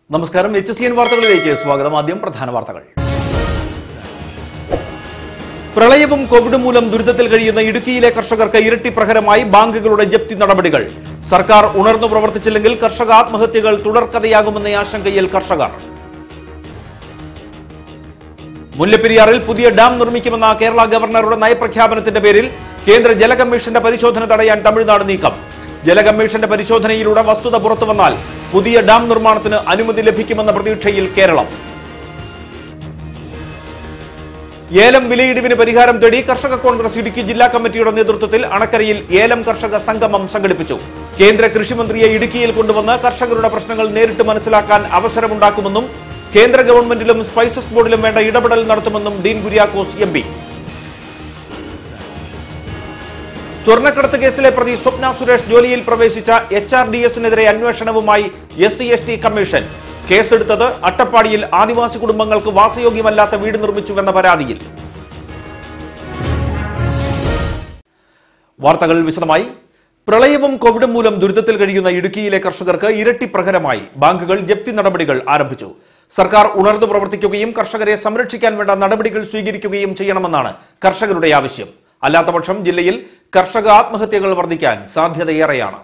നമസ്കാരം H C N വാർത്തകളിലേക്ക് സ്വാഗതം ആദ്യം പ്രധാന വാർത്തകൾ പ്രളയവും കോവിഡ് മൂലം ദുരിതത്തിൽ കഴിയുന്ന ഇടുക്കിയിലെ കർഷകർക്ക് ഇരട്ടി പ്രഹരമായി ബാങ്കുകളുടെ ജപ്തി നടപടികൾ സർക്കാർ ഉണർന്നു പ്രവർത്തിച്ചില്ലെങ്കിൽ കർഷക ആത്മഹത്യകൾ തുടർക്കഥയാകുമെന്ന ആശങ്കയിൽ കർഷകർ മുല്ലപ്പെരിയാറിൽ പുതിയ ഡാം നിർമ്മിക്കുമെന്ന കേരള ഗവർണറുടെ നയപ്രഖ്യാപനത്തിന്റെ പേരിൽ കേന്ദ്ര ജല കമ്മീഷന്റെ പരിശോധന തടയാൻ തമിഴ്നാട് നീക്കം ജല കമ്മീഷന്റെ പരിശോധനയിലൂടെ വസ്തുത പുറത്തുവന്നാൽ പുതിയ ഡാം നിർമ്മാണത്തിന് അനുമതി ലഭിക്കുമെന്ന പ്രതീക്ഷയിൽ കേരളം ഏലം വിലയിടിവിന് പരിഹാരം തേടി കർഷക കോൺഗ്രസ് ഇടുക്കി ജില്ലാ കമ്മിറ്റിയുടെ നേതൃത്വത്തിൽ അണക്കരയിൽ ഏലം കർഷക സംഗമം സംഘടിപ്പിച്ചു കേന്ദ്ര കൃഷിമന്ത്രിയെ ഇടുക്കിയിൽ കൊണ്ടുവന്ന് കർഷകരുടെ പ്രശ്നങ്ങൾ നേരിട്ട് മനസ്സിലാക്കാൻ അവസരമുണ്ടാക്കുമെന്നും കേന്ദ്ര ഗവൺമെന്റിലും സ്പൈസസ് ബോർഡിലും വേണ്ട ഇടപെടൽ നടത്തുമെന്നും ഡീൻ കുര്യാക്കോസ് എം പി സ്വർണ്ണക്കടത്ത് കേസിലെ പ്രതി സ്വപ്ന സുരേഷ് ജോലിയിൽ പ്രവേശിച്ച എച്ച് ആർ ഡി എസിനെതിരെ അന്വേഷണവുമായി S C S T commission കേസെടുത്തത് അട്ടപ്പാടിയിൽ ആദിവാസി കുടുംബങ്ങൾക്ക് വാസയോഗ്യമല്ലാത്ത വീട് നിർമ്മിച്ചുവെന്ന പരാതിയിൽ വാർത്തകൾ വിശദമായി പ്രളയവും കോവിഡും മൂലം ദുരിതത്തിൽ കഴിയുന്ന ഇടുക്കിയിലെ കർഷകർക്ക് ഇരട്ടി പ്രഹരമായി ബാങ്കുകൾ ജപ്തി നടപടികൾ ആരംഭിച്ചു സർക്കാർ ഉണർന്നു പ്രവർത്തിക്കുകയും കർഷകരെ സംരക്ഷിക്കാൻ വേണ്ട നടപടികൾ സ്വീകരിക്കുകയും ചെയ്യണമെന്നാണ് കർഷകരുടെ ആവശ്യം അല്ലാത്തപക്ഷം ജില്ലയിൽ കർഷക ആത്മഹത്യകൾ വർദ്ധിക്കാൻ സാധ്യതയേറെയാണ്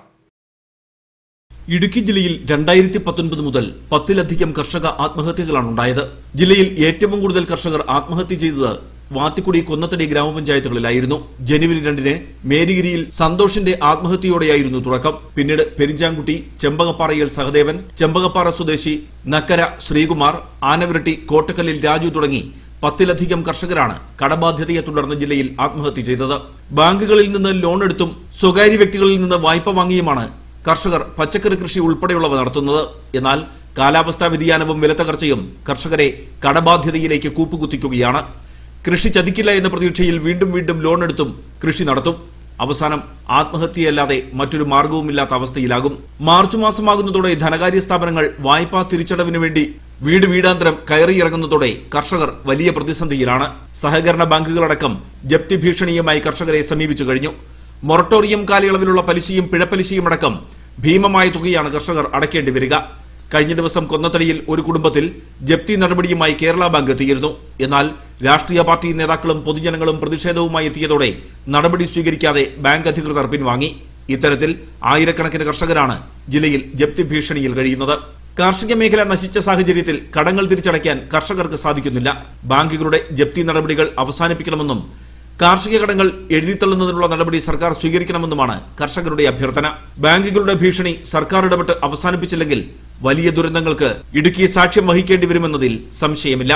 ഇടുക്കി ജില്ലയിൽ രണ്ടായിരത്തി പത്തൊൻപത് മുതൽ പത്തിലധികം കർഷക ആത്മഹത്യകളാണ് ഉണ്ടായത് ജില്ലയിൽ ഏറ്റവും കൂടുതൽ കർഷകർ ആത്മഹത്യ ചെയ്തത് വാത്തിക്കുടി കൊന്നത്തടി ഗ്രാമപഞ്ചായത്തുകളിലായിരുന്നു ജനുവരി രണ്ടിന് മേരിഗിരിയിൽ സന്തോഷിന്റെ ആത്മഹത്യയോടെയായിരുന്നു തുടക്കം പിന്നീട് പെരിഞ്ചാങ്കുട്ടി ചെമ്പകപ്പാറയിൽ സഹദേവൻ ചെമ്പകപ്പാറ സ്വദേശി നക്കര ശ്രീകുമാർ ആനവിരട്ടി കോട്ടക്കല്ലിൽ രാജു തുടങ്ങി പത്തിലധികം കർഷകരാണ് കടബാധ്യതയെ തുടർന്ന് ജില്ലയിൽ ആത്മഹത്യ ചെയ്തത് ബാങ്കുകളിൽ നിന്ന് ലോൺ എടുത്തും സ്വകാര്യ വ്യക്തികളിൽ നിന്ന് വായ്പ വാങ്ങിയുമാണ് കർഷകർ പച്ചക്കറി കൃഷി ഉൾപ്പെടെയുള്ളവ നടത്തുന്നത് എന്നാൽ കാലാവസ്ഥാ വ്യതിയാനവും വിലത്തകർച്ചയും കർഷകരെ കടബാധ്യതയിലേക്ക് കൂപ്പുകുത്തിക്കുകയാണ് കൃഷി ചതിക്കില്ല എന്ന പ്രതീക്ഷയിൽ വീണ്ടും വീണ്ടും ലോൺ എടുത്തും കൃഷി നടത്തും അവസാനം ആത്മഹത്യയല്ലാതെ മറ്റൊരു മാർഗവുമില്ലാത്ത അവസ്ഥയിലാകും മാർച്ച് മാസമാകുന്നതോടെ ധനകാര്യ സ്ഥാപനങ്ങൾ വായ്പാ തിരിച്ചടവിനു വേണ്ടി വീട് വീടാന്തരം കയറിയിറങ്ങുന്നതോടെ കർഷകർ വലിയ പ്രതിസന്ധിയിലാണ് സഹകരണ ബാങ്കുകളടക്കം ജപ്തി ഭീഷണിയുമായി കർഷകരെ സമീപിച്ചു കഴിഞ്ഞു മൊറട്ടോറിയം കാലയളവിലുള്ള പലിശയും പിഴപ്പലിശയും അടക്കം ഭീമമായ തുകയാണ് കർഷകർ അടയ്ക്കേണ്ടി വരിക കഴിഞ്ഞ ദിവസം കൊന്നത്തടിയിൽ ഒരു കുടുംബത്തിൽ ജപ്തി നടപടിയുമായി കേരള ബാങ്ക് എത്തിയിരുന്നു എന്നാൽ രാഷ്ട്രീയ പാർട്ടി നേതാക്കളും പൊതുജനങ്ങളും പ്രതിഷേധവുമായി എത്തിയതോടെ നടപടി സ്വീകരിക്കാതെ ബാങ്ക് അധികൃതർ പിൻവാങ്ങി ഇത്തരത്തിൽ ആയിരക്കണക്കിന് കർഷകരാണ് ജില്ലയിൽ ജപ്തി ഭീഷണിയിൽ കഴിയുന്നത് കാർഷിക മേഖല നശിച്ച സാഹചര്യത്തിൽ കടങ്ങൾ തിരിച്ചടയ്ക്കാൻ കർഷകർക്ക് സാധിക്കുന്നില്ല ബാങ്കുകളുടെ ജപ്തി നടപടികൾ അവസാനിപ്പിക്കണമെന്നും കാർഷിക കടങ്ങൾ എഴുതിത്തള്ളുന്നതിനുള്ള നടപടി സർക്കാർ സ്വീകരിക്കണമെന്നുമാണ് കർഷകരുടെ അഭ്യർത്ഥന ബാങ്കുകളുടെ ഭീഷണി സർക്കാർ ഇടപെട്ട് അവസാനിപ്പിച്ചില്ലെങ്കിൽ വലിയ ദുരന്തങ്ങൾക്ക് ഇടുക്കി സാക്ഷ്യം വഹിക്കേണ്ടി വരുമെന്നതിൽ സംശയമില്ല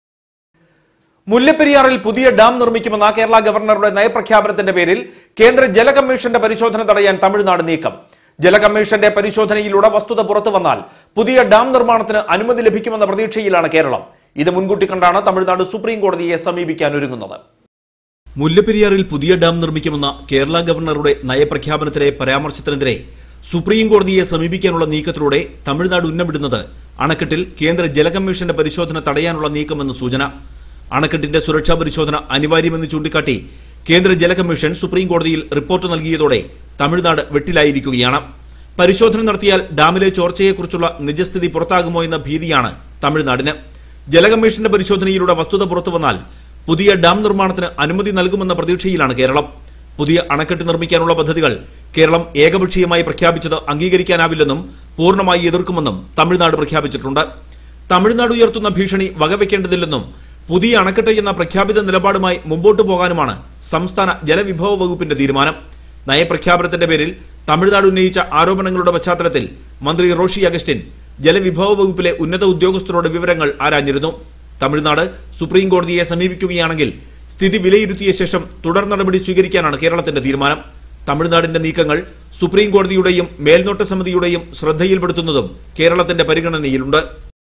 മുല്ലപ്പെരിയാറിൽ പുതിയ ഡാം നിർമ്മിക്കുമെന്ന കേരള ഗവർണറുടെ നയപ്രഖ്യാപനത്തിന്റെ പേരിൽ കേന്ദ്ര ജല കമ്മീഷന്റെ പരിശോധന തടയാൻ തമിഴ്നാട് നീക്കം ജല കമ്മീഷന്റെ പരിശോധനയിലൂടെ വസ്തുത പുറത്തു വന്നാൽ പുതിയ ഡാം നിർമ്മാണത്തിന് അനുമതി ലഭിക്കുമെന്ന പ്രതീക്ഷയിലാണ് കേരളം ഇത് മുൻകൂട്ടി കണ്ടാണ് തമിഴ്നാട് സുപ്രീം കോടതിയെ സമീപിക്കാൻ ഒരുങ്ങുന്നത് മുല്ലപ്പെരിയാറിൽ പുതിയ ഡാം നിർമ്മിക്കുമെന്ന കേരള ഗവർണറുടെ നയപ്രഖ്യാപനത്തിലെ പരാമർശത്തിനെതിരെ സുപ്രീം കോടതിയെ സമീപിക്കാനുള്ള നീക്കത്തിലൂടെ തമിഴ്നാട് ഉന്നമിടുന്നത് അണക്കെട്ടിൽ കേന്ദ്ര ജല കമ്മീഷന്റെ പരിശോധന തടയാനുള്ള നീക്കമെന്ന് സൂചന അണക്കെട്ടിന്റെ സുരക്ഷാ പരിശോധന അനിവാര്യമെന്ന് ചൂണ്ടിക്കാട്ടി കേന്ദ്ര ജല കമ്മീഷൻ സുപ്രീം കോടതിയിൽ റിപ്പോർട്ട് നൽകിയതോടെ തമിഴ്നാട് വെട്ടിലായിരിക്കുകയാണ് പരിശോധന നടത്തിയാൽ ഡാമിലെ ചോർച്ചയെക്കുറിച്ചുള്ള നിജസ്ഥിതി പുറത്താകുമോ എന്ന ഭീതിയാണ് തമിഴ്നാടിന് ജലകമ്മീഷന്റെ പരിശോധനയിലൂടെ വസ്തുത പുറത്തുവന്നാൽ പുതിയ ഡാം നിർമ്മാണത്തിന് അനുമതി നൽകുമെന്ന പ്രതീക്ഷയിലാണ് കേരളം പുതിയ അണക്കെട്ട് നിർമ്മിക്കാനുള്ള പദ്ധതികൾ കേരളം ഏകപക്ഷീയമായി പ്രഖ്യാപിച്ചത് അംഗീകരിക്കാനാവില്ലെന്നും പൂർണ്ണമായി എതിർക്കുമെന്നും തമിഴ്നാട് പ്രഖ്യാപിച്ചിട്ടുണ്ട് തമിഴ്നാട് ഉയർത്തുന്ന ഭീഷണി വകവെക്കേണ്ടതില്ലെന്നും പുതിയ അണക്കെട്ട് എന്ന പ്രഖ്യാപിത നിലപാടുമായി മുമ്പോട്ടു പോകാനുമാണ് സംസ്ഥാന ജലവിഭവ വകുപ്പിന്റെ തീരുമാനം നയപ്രഖ്യാപനത്തിന്റെ പേരിൽ തമിഴ്നാട് ഉന്നയിച്ച ആരോപണങ്ങളുടെ പശ്ചാത്തലത്തിൽ മന്ത്രി റോഷി അഗസ്റ്റിൻ ജലവിഭവ വകുപ്പിലെ ഉന്നത ഉദ്യോഗസ്ഥരോട് വിവരങ്ങൾ ആരാഞ്ഞിരുന്നു തമിഴ്നാട് സുപ്രീം കോടതിയെ സമീപിക്കുകയാണെങ്കിൽ സ്ഥിതി വിലയിരുത്തിയ ശേഷം തുടർ നടപടി സ്വീകരിക്കാനാണ് കേരളത്തിന്റെ തീരുമാനം തമിഴ്നാടിന്റെ നീക്കങ്ങൾ സുപ്രീം കോടതിയുടെയും മേൽനോട്ട സമിതിയുടെയും ശ്രദ്ധയിൽപ്പെടുത്തുന്നതും കേരളത്തിന്റെ പരിഗണനയിലുണ്ട്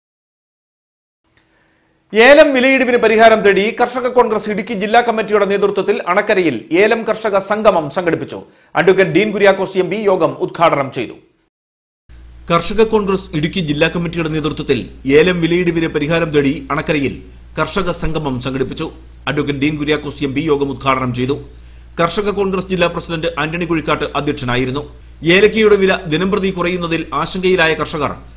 ഏലം വിലയിടിവിന് പരിഹാരം തേടി കർഷക കോൺഗ്രസ് ഇടുക്കി ജില്ലാ കമ്മിറ്റിയുടെ നേതൃത്വത്തിൽ അണക്കരയിൽ ഏലം കർഷക സംഗമം സംഘടിപ്പിച്ചു advocate Dean Kuriakose M P യോഗം ഉദ്ഘാടനം ചെയ്തു കർഷക കോൺഗ്രസ് ഇടുക്കി ജില്ലാ കമ്മിറ്റിയുടെ നേതൃത്വത്തിൽ ഏലം വിലയിടിവിന് പരിഹാരം തേടി അണക്കരയിൽ കർഷക സംഗമം സംഘടിപ്പിച്ചു advocate Dean Kuriakose M P യോഗം ഉദ്ഘാടനം ചെയ്തു കർഷക കോൺഗ്രസ് ജില്ലാ പ്രസിഡന്റ് ആന്റണി കുഴിക്കാട്ട് അധ്യക്ഷനായിരുന്നു ഏലക്കയുടെ വില ദിനംപ്രതി കുറയുന്നതിൽ ആശങ്കയിലായ കർഷകർ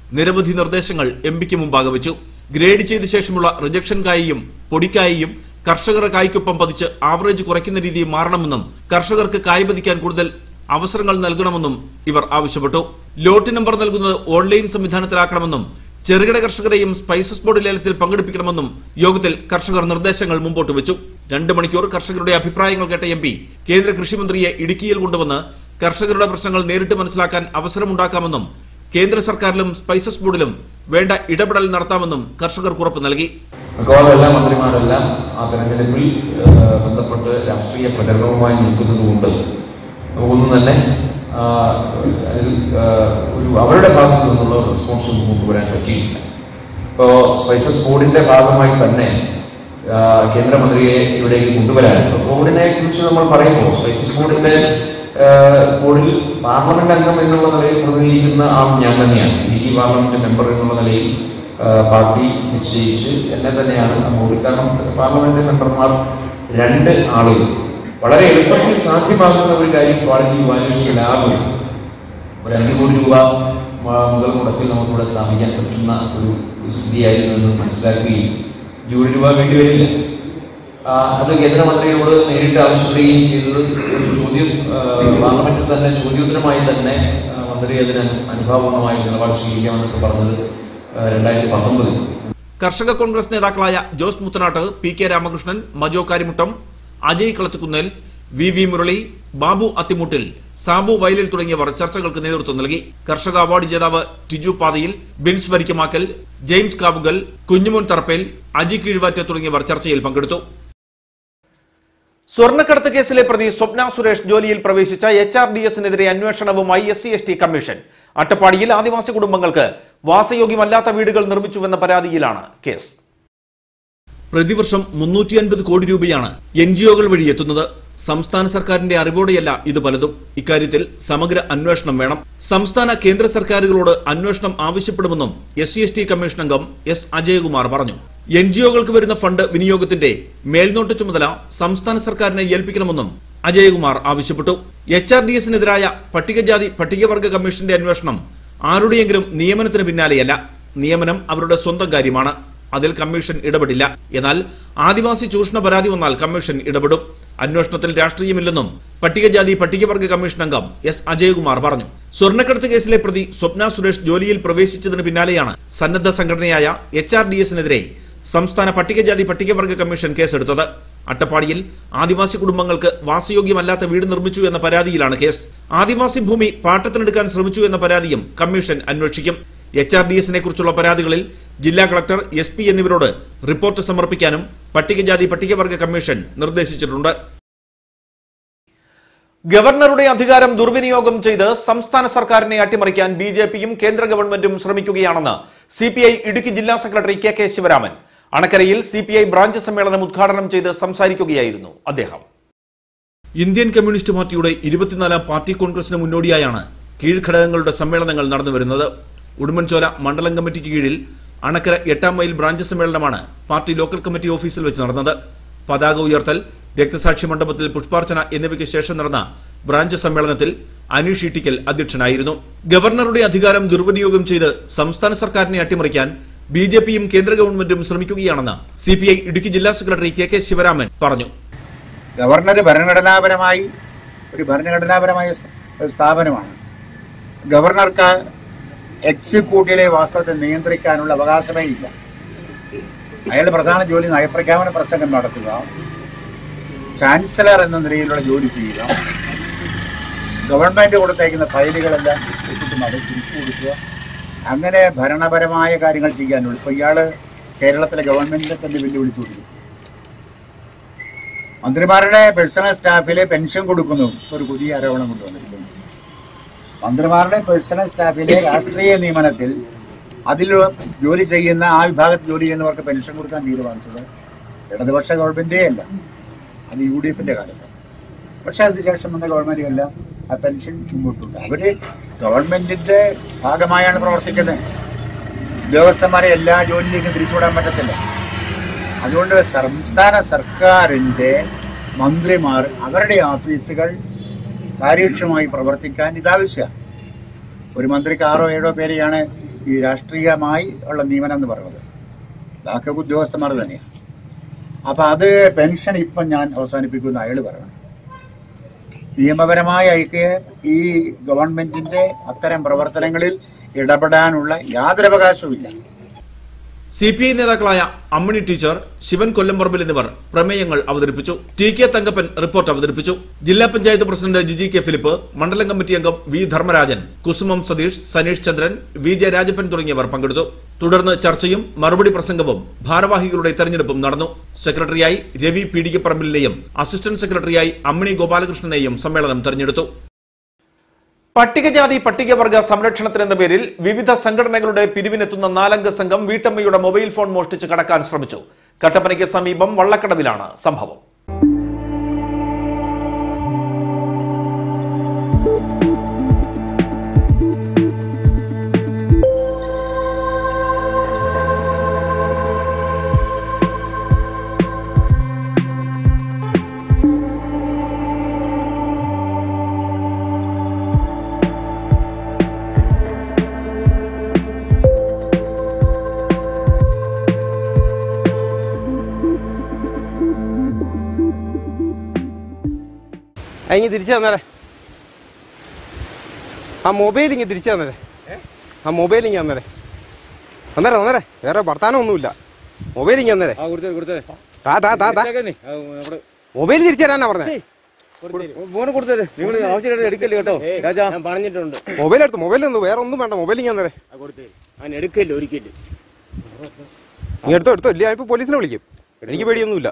നിരവധി നിർദ്ദേശങ്ങൾ എം പിക്ക് മുമ്പാകെ വെച്ചു ഗ്രേഡ് ചെയ്ത ശേഷമുള്ള റിജക്ഷൻ കായയും പൊടിക്കായയും കർഷകർ കായ്ക്കൊപ്പം പതിച്ച് ആവറേജ് കുറയ്ക്കുന്ന രീതി മാറണമെന്നും കർഷകർക്ക് കായ് പതിക്കാൻ കൂടുതൽ അവസരങ്ങൾ നൽകണമെന്നും ഇവർ ആവശ്യപ്പെട്ടു ലോട്ട് നമ്പർ നൽകുന്നത് ഓൺലൈൻ സംവിധാനത്തിലാക്കണമെന്നും ചെറുകിട കർഷകരെയും സ്പൈസസ് ബോർഡ് ലേലത്തിൽ പങ്കെടുപ്പിക്കണമെന്നും യോഗത്തിൽ കർഷകർ നിർദ്ദേശങ്ങൾ മുമ്പോട്ട് വെച്ചു രണ്ട് മണിക്കൂർ കർഷകരുടെ അഭിപ്രായങ്ങൾ കേട്ട എം പി കേന്ദ്ര കൃഷിമന്ത്രിയെ ഇടുക്കിയിൽ കൊണ്ടുവന്ന് കർഷകരുടെ പ്രശ്നങ്ങൾ നേരിട്ട് മനസ്സിലാക്കാൻ അവസരമുണ്ടാക്കാമെന്നും കേന്ദ്ര സർക്കാരിലും സ്പൈസസ് ബോർഡിലും വേണ്ട ഇടപെടൽ നടത്താമെന്നും കർഷകർക്ക് ഉറപ്പ് നൽകി മിക്കവാറും എല്ലാ മന്ത്രിമാരെല്ലാം ആ തെരഞ്ഞെടുപ്പിൽ ഏഹ്, ബന്ധപ്പെട്ട് രാഷ്ട്രീയ പ്രചരണവുമായി നിൽക്കുന്നതുകൊണ്ട് നമുക്കൊന്നും തന്നെ ആ, അതിൽ ആ, ഒരു അവരുടെ ഭാഗത്തു നിന്നുള്ള റെസ്പോൺസ് ഒന്നും കൊണ്ടുവരാൻ പറ്റിയില്ല ഇപ്പോൾ സ്പൈസസ് ബോർഡിന്റെ ഭാഗമായി തന്നെ ആ, കേന്ദ്രമന്ത്രിയെ ഇവിടേക്ക് കൊണ്ടുവരാൻ ഇപ്പോൾ ബോർഡിനെ കുറിച്ച് നമ്മൾ പറയുമ്പോൾ സ്പൈസസ് ബോർഡിന്റെ ആ, ബോർഡിൽ പാർലമെന്റ് അംഗം എന്നുള്ള നിലയിൽ പ്രതിനിധീകരിക്കുന്ന ആൾ ഞാൻ തന്നെയാണ് ഇടുക്കി പാർലമെന്റ് മെമ്പർ എന്നുള്ള നിലയിൽ ആ, പാർട്ടി നിശ്ചയിച്ച് എന്നെ തന്നെയാണ് ആ ബോർഡിൽ കാരണം പാർലമെന്റ് മെമ്പർമാർ രണ്ട് ആളുകൾ വളരെ എളുപ്പത്തിൽ സാധ്യമാകുന്ന ഒരു കാര്യം ക്വാളിറ്റി വാല്യൂഷൻ ലാബ് ഒരു അഞ്ച് കോടി രൂപ മ- മുതൽ മുടക്കിൽ നമുക്കിവിടെ സ്ഥാപിക്കാൻ പറ്റുന്ന ഒരു സ്ഥിതിയായിരുന്നു എന്ന് മനസ്സിലാക്കുകയും അഞ്ച് കോടി രൂപ വേണ്ടി വരില്ല ആ, അത് കേന്ദ്രമന്ത്രിയോട് നേരിട്ട് ആവശ്യപ്പെടുകയും ചെയ്തത് ഒരു ചോദ്യം ആ, പാർലമെന്റിൽ തന്നെ ചോദ്യോത്തരമായി തന്നെ ആ, മന്ത്രി അതിന് അനുഭാവപൂർണ്ണമായി നിലപാട് സ്വീകരിക്കാമെന്നൊക്കെ പറഞ്ഞത് ആ, രണ്ടായിരത്തി പത്തൊമ്പതിൽ കർഷക കോൺഗ്രസ് നേതാക്കളായ Jose Muthanattu P K Ramakrishnan Majo Karimuttam Ajay Kalathukunnel V V Murali Babu Athimuttil Sabu Vayalil തുടങ്ങിയവർ ചർച്ചകൾക്ക് നേതൃത്വം നൽകി കർഷക അവാർഡ് ജേതാവ് ടിജു പാതയിൽ ബിൻസ് വരിക്കമാക്കൽ ജെയിംസ് കാവുകൽ കുഞ്ഞുമോൻ തറപ്പേൽ അജി കീഴ്വാറ്റ തുടങ്ങിയവർ ചർച്ചയിൽ പങ്കെടുത്തു സ്വർണ്ണക്കടത്ത് കേസിലെ പ്രതി സ്വപ്ന സുരേഷ് ജോലിയിൽ പ്രവേശിച്ച എച്ച് ആർ ഡി എസിനെതിരെ അന്വേഷണവുമായി S C S T commission അട്ടപ്പാടിയിൽ ആദിവാസി കുടുംബങ്ങൾക്ക് വാസയോഗ്യമല്ലാത്ത വീടുകൾ നിർമ്മിച്ചുവെന്ന പരാതിയിലാണ് കേസ് പ്രതിവർഷം മുന്നൂറ്റി അൻപത് കോടി രൂപയാണ് എൻ ജി ഒകൾ വഴി എത്തുന്നത് സംസ്ഥാന സർക്കാരിന്റെ അറിവോടെയല്ല ഇത് പലതും ഇക്കാര്യത്തിൽ സമഗ്ര അന്വേഷണം വേണം സംസ്ഥാന കേന്ദ്ര സർക്കാരുകളോട് അന്വേഷണം ആവശ്യപ്പെടുമെന്നും S C S T commission അംഗം എസ് അജയകുമാർ പറഞ്ഞു എൻ ജി ഒകൾക്ക് വരുന്ന ഫണ്ട് വിനിയോഗത്തിന്റെ മേൽനോട്ട ചുമതല സംസ്ഥാന സർക്കാരിനെ ഏൽപ്പിക്കണമെന്നും അജയകുമാർ ആവശ്യപ്പെട്ടു എച്ച് ആർ ഡി എസിനെതിരായ പട്ടികജാതി പട്ടികവർഗ കമ്മീഷന്റെ അന്വേഷണം ആരുടെയെങ്കിലും നിയമനത്തിന് പിന്നാലെയല്ല നിയമനം അവരുടെ സ്വന്തം കാര്യമാണ് അതിൽ കമ്മീഷൻ ഇടപെടില്ല എന്നാൽ ആദിവാസി ചൂഷണ പരാതി വന്നാൽ കമ്മീഷൻ ഇടപെടും അന്വേഷണത്തിൽ രാഷ്ട്രീയമില്ലെന്നും പട്ടികജാതി പട്ടികവർഗ കമ്മീഷൻ അംഗം എസ് അജയകുമാർ പറഞ്ഞു സ്വർണ്ണക്കടത്ത് കേസിലെ പ്രതി സ്വപ്ന സുരേഷ് ജോലിയിൽ പ്രവേശിച്ചതിന് പിന്നാലെയാണ് സന്നദ്ധ സംഘടനയായ എച്ച് ആർ ഡി എസിനെതിരെ സംസ്ഥാന പട്ടികജാതി പട്ടികവർഗ കമ്മീഷൻ കേസെടുത്തത് അട്ടപ്പാടിയിൽ ആദിവാസി കുടുംബങ്ങൾക്ക് വാസയോഗ്യമല്ലാത്ത വീട് നിർമ്മിച്ചു എന്ന പരാതിയിലാണ് കേസ് ആദിവാസി ഭൂമി പാട്ടത്തിനെടുക്കാൻ ശ്രമിച്ചു എന്ന പരാതിയും കമ്മീഷൻ അന്വേഷിക്കും എച്ച് ആർ ഡി എസിനെ കുറിച്ചുള്ള പരാതികളിൽ ജില്ലാ കളക്ടർ എസ് പി എന്നിവരോട് റിപ്പോർട്ട് സമർപ്പിക്കാനും പട്ടികജാതി പട്ടികവർഗ കമ്മീഷൻ നിർദ്ദേശിച്ചിട്ടുണ്ട് ഗവർണറുടെ അധികാരം ദുർവിനിയോഗം ചെയ്ത് സംസ്ഥാന സർക്കാരിനെ അട്ടിമറിക്കാൻ ബി ജെ പിയും കേന്ദ്ര ഗവൺമെന്റും ശ്രമിക്കുകയാണെന്ന് സി പി ഐ ഇടുക്കി ജില്ലാ സെക്രട്ടറി കെ കെ ശിവരാമൻ അണക്കരയിൽ സി പി ഐ ബ്രാഞ്ച് സമ്മേളനം ഉദ്ഘാടനം ചെയ്ത് സംസാരിക്കുകയായിരുന്നു അദ്ദേഹം ഇന്ത്യൻ കമ്മ്യൂണിസ്റ്റ് പാർട്ടിയുടെ ഇരുപത്തിനാലാം പാർട്ടി കോൺഗ്രസിന് മുന്നോടിയായാണ് കീഴ്ഘടകങ്ങളുടെ സമ്മേളനങ്ങൾ നടന്നുവരുന്നത് ഉടുമ്പൻചോല മണ്ഡലം കമ്മിറ്റിക്ക് കീഴിൽ അണക്കര എട്ടാം മൈൽ ബ്രാഞ്ച് സമ്മേളനമാണ് പാർട്ടി ലോക്കൽ കമ്മിറ്റി ഓഫീസിൽ വെച്ച് നടന്നത് പതാക ഉയർത്തൽ രക്തസാക്ഷി മണ്ഡപത്തിൽ പുഷ്പാർച്ചന എന്നിവയ്ക്ക് ശേഷം നടന്ന ബ്രാഞ്ച് സമ്മേളനത്തിൽ അനീഷ് ഇട്ടിക്കൽ അധ്യക്ഷനായിരുന്നു ഗവർണറുടെ അധികാരം ദുർവിനിയോഗം ചെയ്ത് സംസ്ഥാന സർക്കാരിനെ അട്ടിമറിക്കാൻ ബി ജെ പിയും കേന്ദ്ര ഗവൺമെന്റും ശ്രമിക്കുകയാണെന്ന് സി പി ഐ ഇടുക്കി ജില്ലാ സെക്രട്ടറി കെ കെ ശിവരാമൻ പറഞ്ഞു ഗവർണർ ഭരണഘടനാപരമായി ഒരു ഭരണഘടനാപരമായ സ് സ്ഥാപനമാണ് ഗവർണർക്ക് എക്സിക്യൂട്ടീവിലെ വാസ്തവത്തെ നിയന്ത്രിക്കാനുള്ള അവകാശമേ ഇല്ല അയാളുടെ പ്രധാന ജോലി നയപ്രഖ്യാപന പ്രസംഗം നടത്തുക ചാൻസലർ എന്ന നിലയിലുള്ള ജോലി ചെയ്യുക ഗവൺമെന്റ് കൊടുത്തയക്കുന്ന ഫയലുകളെല്ലാം ഒപ്പിട്ട് നട തിരിച്ചു കൊടുക്കുക അങ്ങനെ ഭരണപരമായ കാര്യങ്ങൾ ചെയ്യാനുള്ളൂ ഇപ്പോൾ ഇയാൾ കേരളത്തിലെ ഗവൺമെന്റിനെ തന്നെ വെല്ലുവിളിച്ചു കൊടുക്കും മന്ത്രിമാരുടെ പേഴ്സണൽ സ്റ്റാഫിലെ പെൻഷൻ കൊടുക്കുന്നു ഒരു പുതിയ ആരോപണം കൊണ്ടുവന്നിരിക്കുന്നു മന്ത്രിമാരുടെ പേഴ്സണൽ സ്റ്റാഫിലെ രാഷ്ട്രീയ നിയമനത്തിൽ അതിൽ ജോലി ചെയ്യുന്ന ആ വിഭാഗത്തിൽ ജോലി ചെയ്യുന്നവർക്ക് പെൻഷൻ കൊടുക്കാൻ തീരുമാനിച്ചത് ഇടതുപക്ഷ ഗവൺമെന്റേ അല്ല അത് യു ഡി എഫിന്റെ കാലത്ത് പക്ഷെ അതിനുശേഷം വന്ന ഗവൺമെന്റ് എല്ലാം ആ പെൻഷൻ മുമ്പോട്ടുണ്ട് അവര് ഗവൺമെന്റിന്റെ ഭാഗമായാണ് പ്രവർത്തിക്കുന്നത് ഉദ്യോഗസ്ഥന്മാരെ എല്ലാ ജോലിയിലേക്കും തിരിച്ചുവിടാൻ പറ്റത്തില്ല അതുകൊണ്ട് സംസ്ഥാന സർക്കാരിൻ്റെ മന്ത്രിമാർ അവരുടെ ഓഫീസുകൾ കാര്യക്ഷമമായി പ്രവർത്തിക്കാൻ ഇതാവശ്യമാണ് ഒരു മന്ത്രിക്ക് ആറോ ഏഴോ പേരെയാണ് ഈ രാഷ്ട്രീയമായി ഉള്ള നിയമനം എന്ന് പറയുന്നത് ബാക്കി ഉദ്യോഗസ്ഥന്മാർ തന്നെയാണ് അപ്പൊ അത് പെൻഷൻ ഇപ്പം ഞാൻ അവസാനിപ്പിക്കുമെന്ന് അയാൾ പറയണം നിയമപരമായ ഐക്യ ഈ ഗവൺമെന്റിന്റെ അത്തരം പ്രവർത്തനങ്ങളിൽ ഇടപെടാനുള്ള യാതൊരു അവകാശവും ഇല്ല സി പി ഐ നേതാക്കളായ അമ്മിണി ടീച്ചർ ശിവൻ കൊല്ലംപറമ്പിൽ എന്നിവർ പ്രമേയങ്ങൾ അവതരിപ്പിച്ചു ടി കെ തങ്കപ്പൻ റിപ്പോർട്ട് അവതരിപ്പിച്ചു ജില്ലാ പഞ്ചായത്ത് പ്രസിഡന്റ് ജിജി കെ ഫിലിപ്പ് മണ്ഡലം കമ്മിറ്റി അംഗം V Dharmarajan Kusumam Satheesh Saneesh Chandran V J Rajappan തുടങ്ങിയവർ പങ്കെടുത്തു തുടർന്ന് ചർച്ചയും മറുപടി പ്രസംഗവും ഭാരവാഹികളുടെ തെരഞ്ഞെടുപ്പും നടന്നു സെക്രട്ടറിയായി രവി പീഡികപ്പറമ്പിലിനെയും അസിസ്റ്റന്റ് സെക്രട്ടറിയായി അമ്മിണി ഗോപാലകൃഷ്ണനെയും സമ്മേളനം തെരഞ്ഞെടുത്തു പട്ടികജാതി പട്ടികവർഗ സംരക്ഷണത്തിനെന്ന പേരിൽ വിവിധ സംഘടനകളുടെ പിരിവിനെത്തുന്ന നാലംഗ സംഘം വീട്ടമ്മയുടെ മൊബൈൽ ഫോൺ മോഷ്ടിച്ച് കടക്കാൻ ശ്രമിച്ചു കട്ടപ്പനയ്ക്ക് സമീപം വള്ളക്കടവിലാണ് സംഭവം ഇങ്ങ് തിരിച്ചു തന്നേരെ ആ മൊബൈൽ ഇങ്ങ് തിരിച്ചു തന്നേരെ ആ മൊബൈൽ ഇങ്ങ് തന്നേരെ തന്നേരെ തന്നേരെ വേറെ വർത്താനം ഒന്നുമില്ല മൊബൈൽ ഇങ്ങ് തന്നേരെ താ താ താ താ മൊബൈൽ തിരിച്ചു തരാനാ പറഞ്ഞേ ഞാൻ പറഞ്ഞിട്ടുണ്ട് മൊബൈൽ എടുത്തു മൊബൈൽ ഒന്നും വേറെ ഒന്നും വേണ്ട മൊബൈൽ ഇങ്ങ് തന്നേരെ ഞാൻ എടുക്കല്ലോ ഒരിക്കലും ഇങ്ങ് എടുത്തോ എടുത്തോ ഇല്ല ഞാനിപ്പോ പോലീസിനെ വിളിക്കും എനിക്ക് പേടിയൊന്നുമില്ല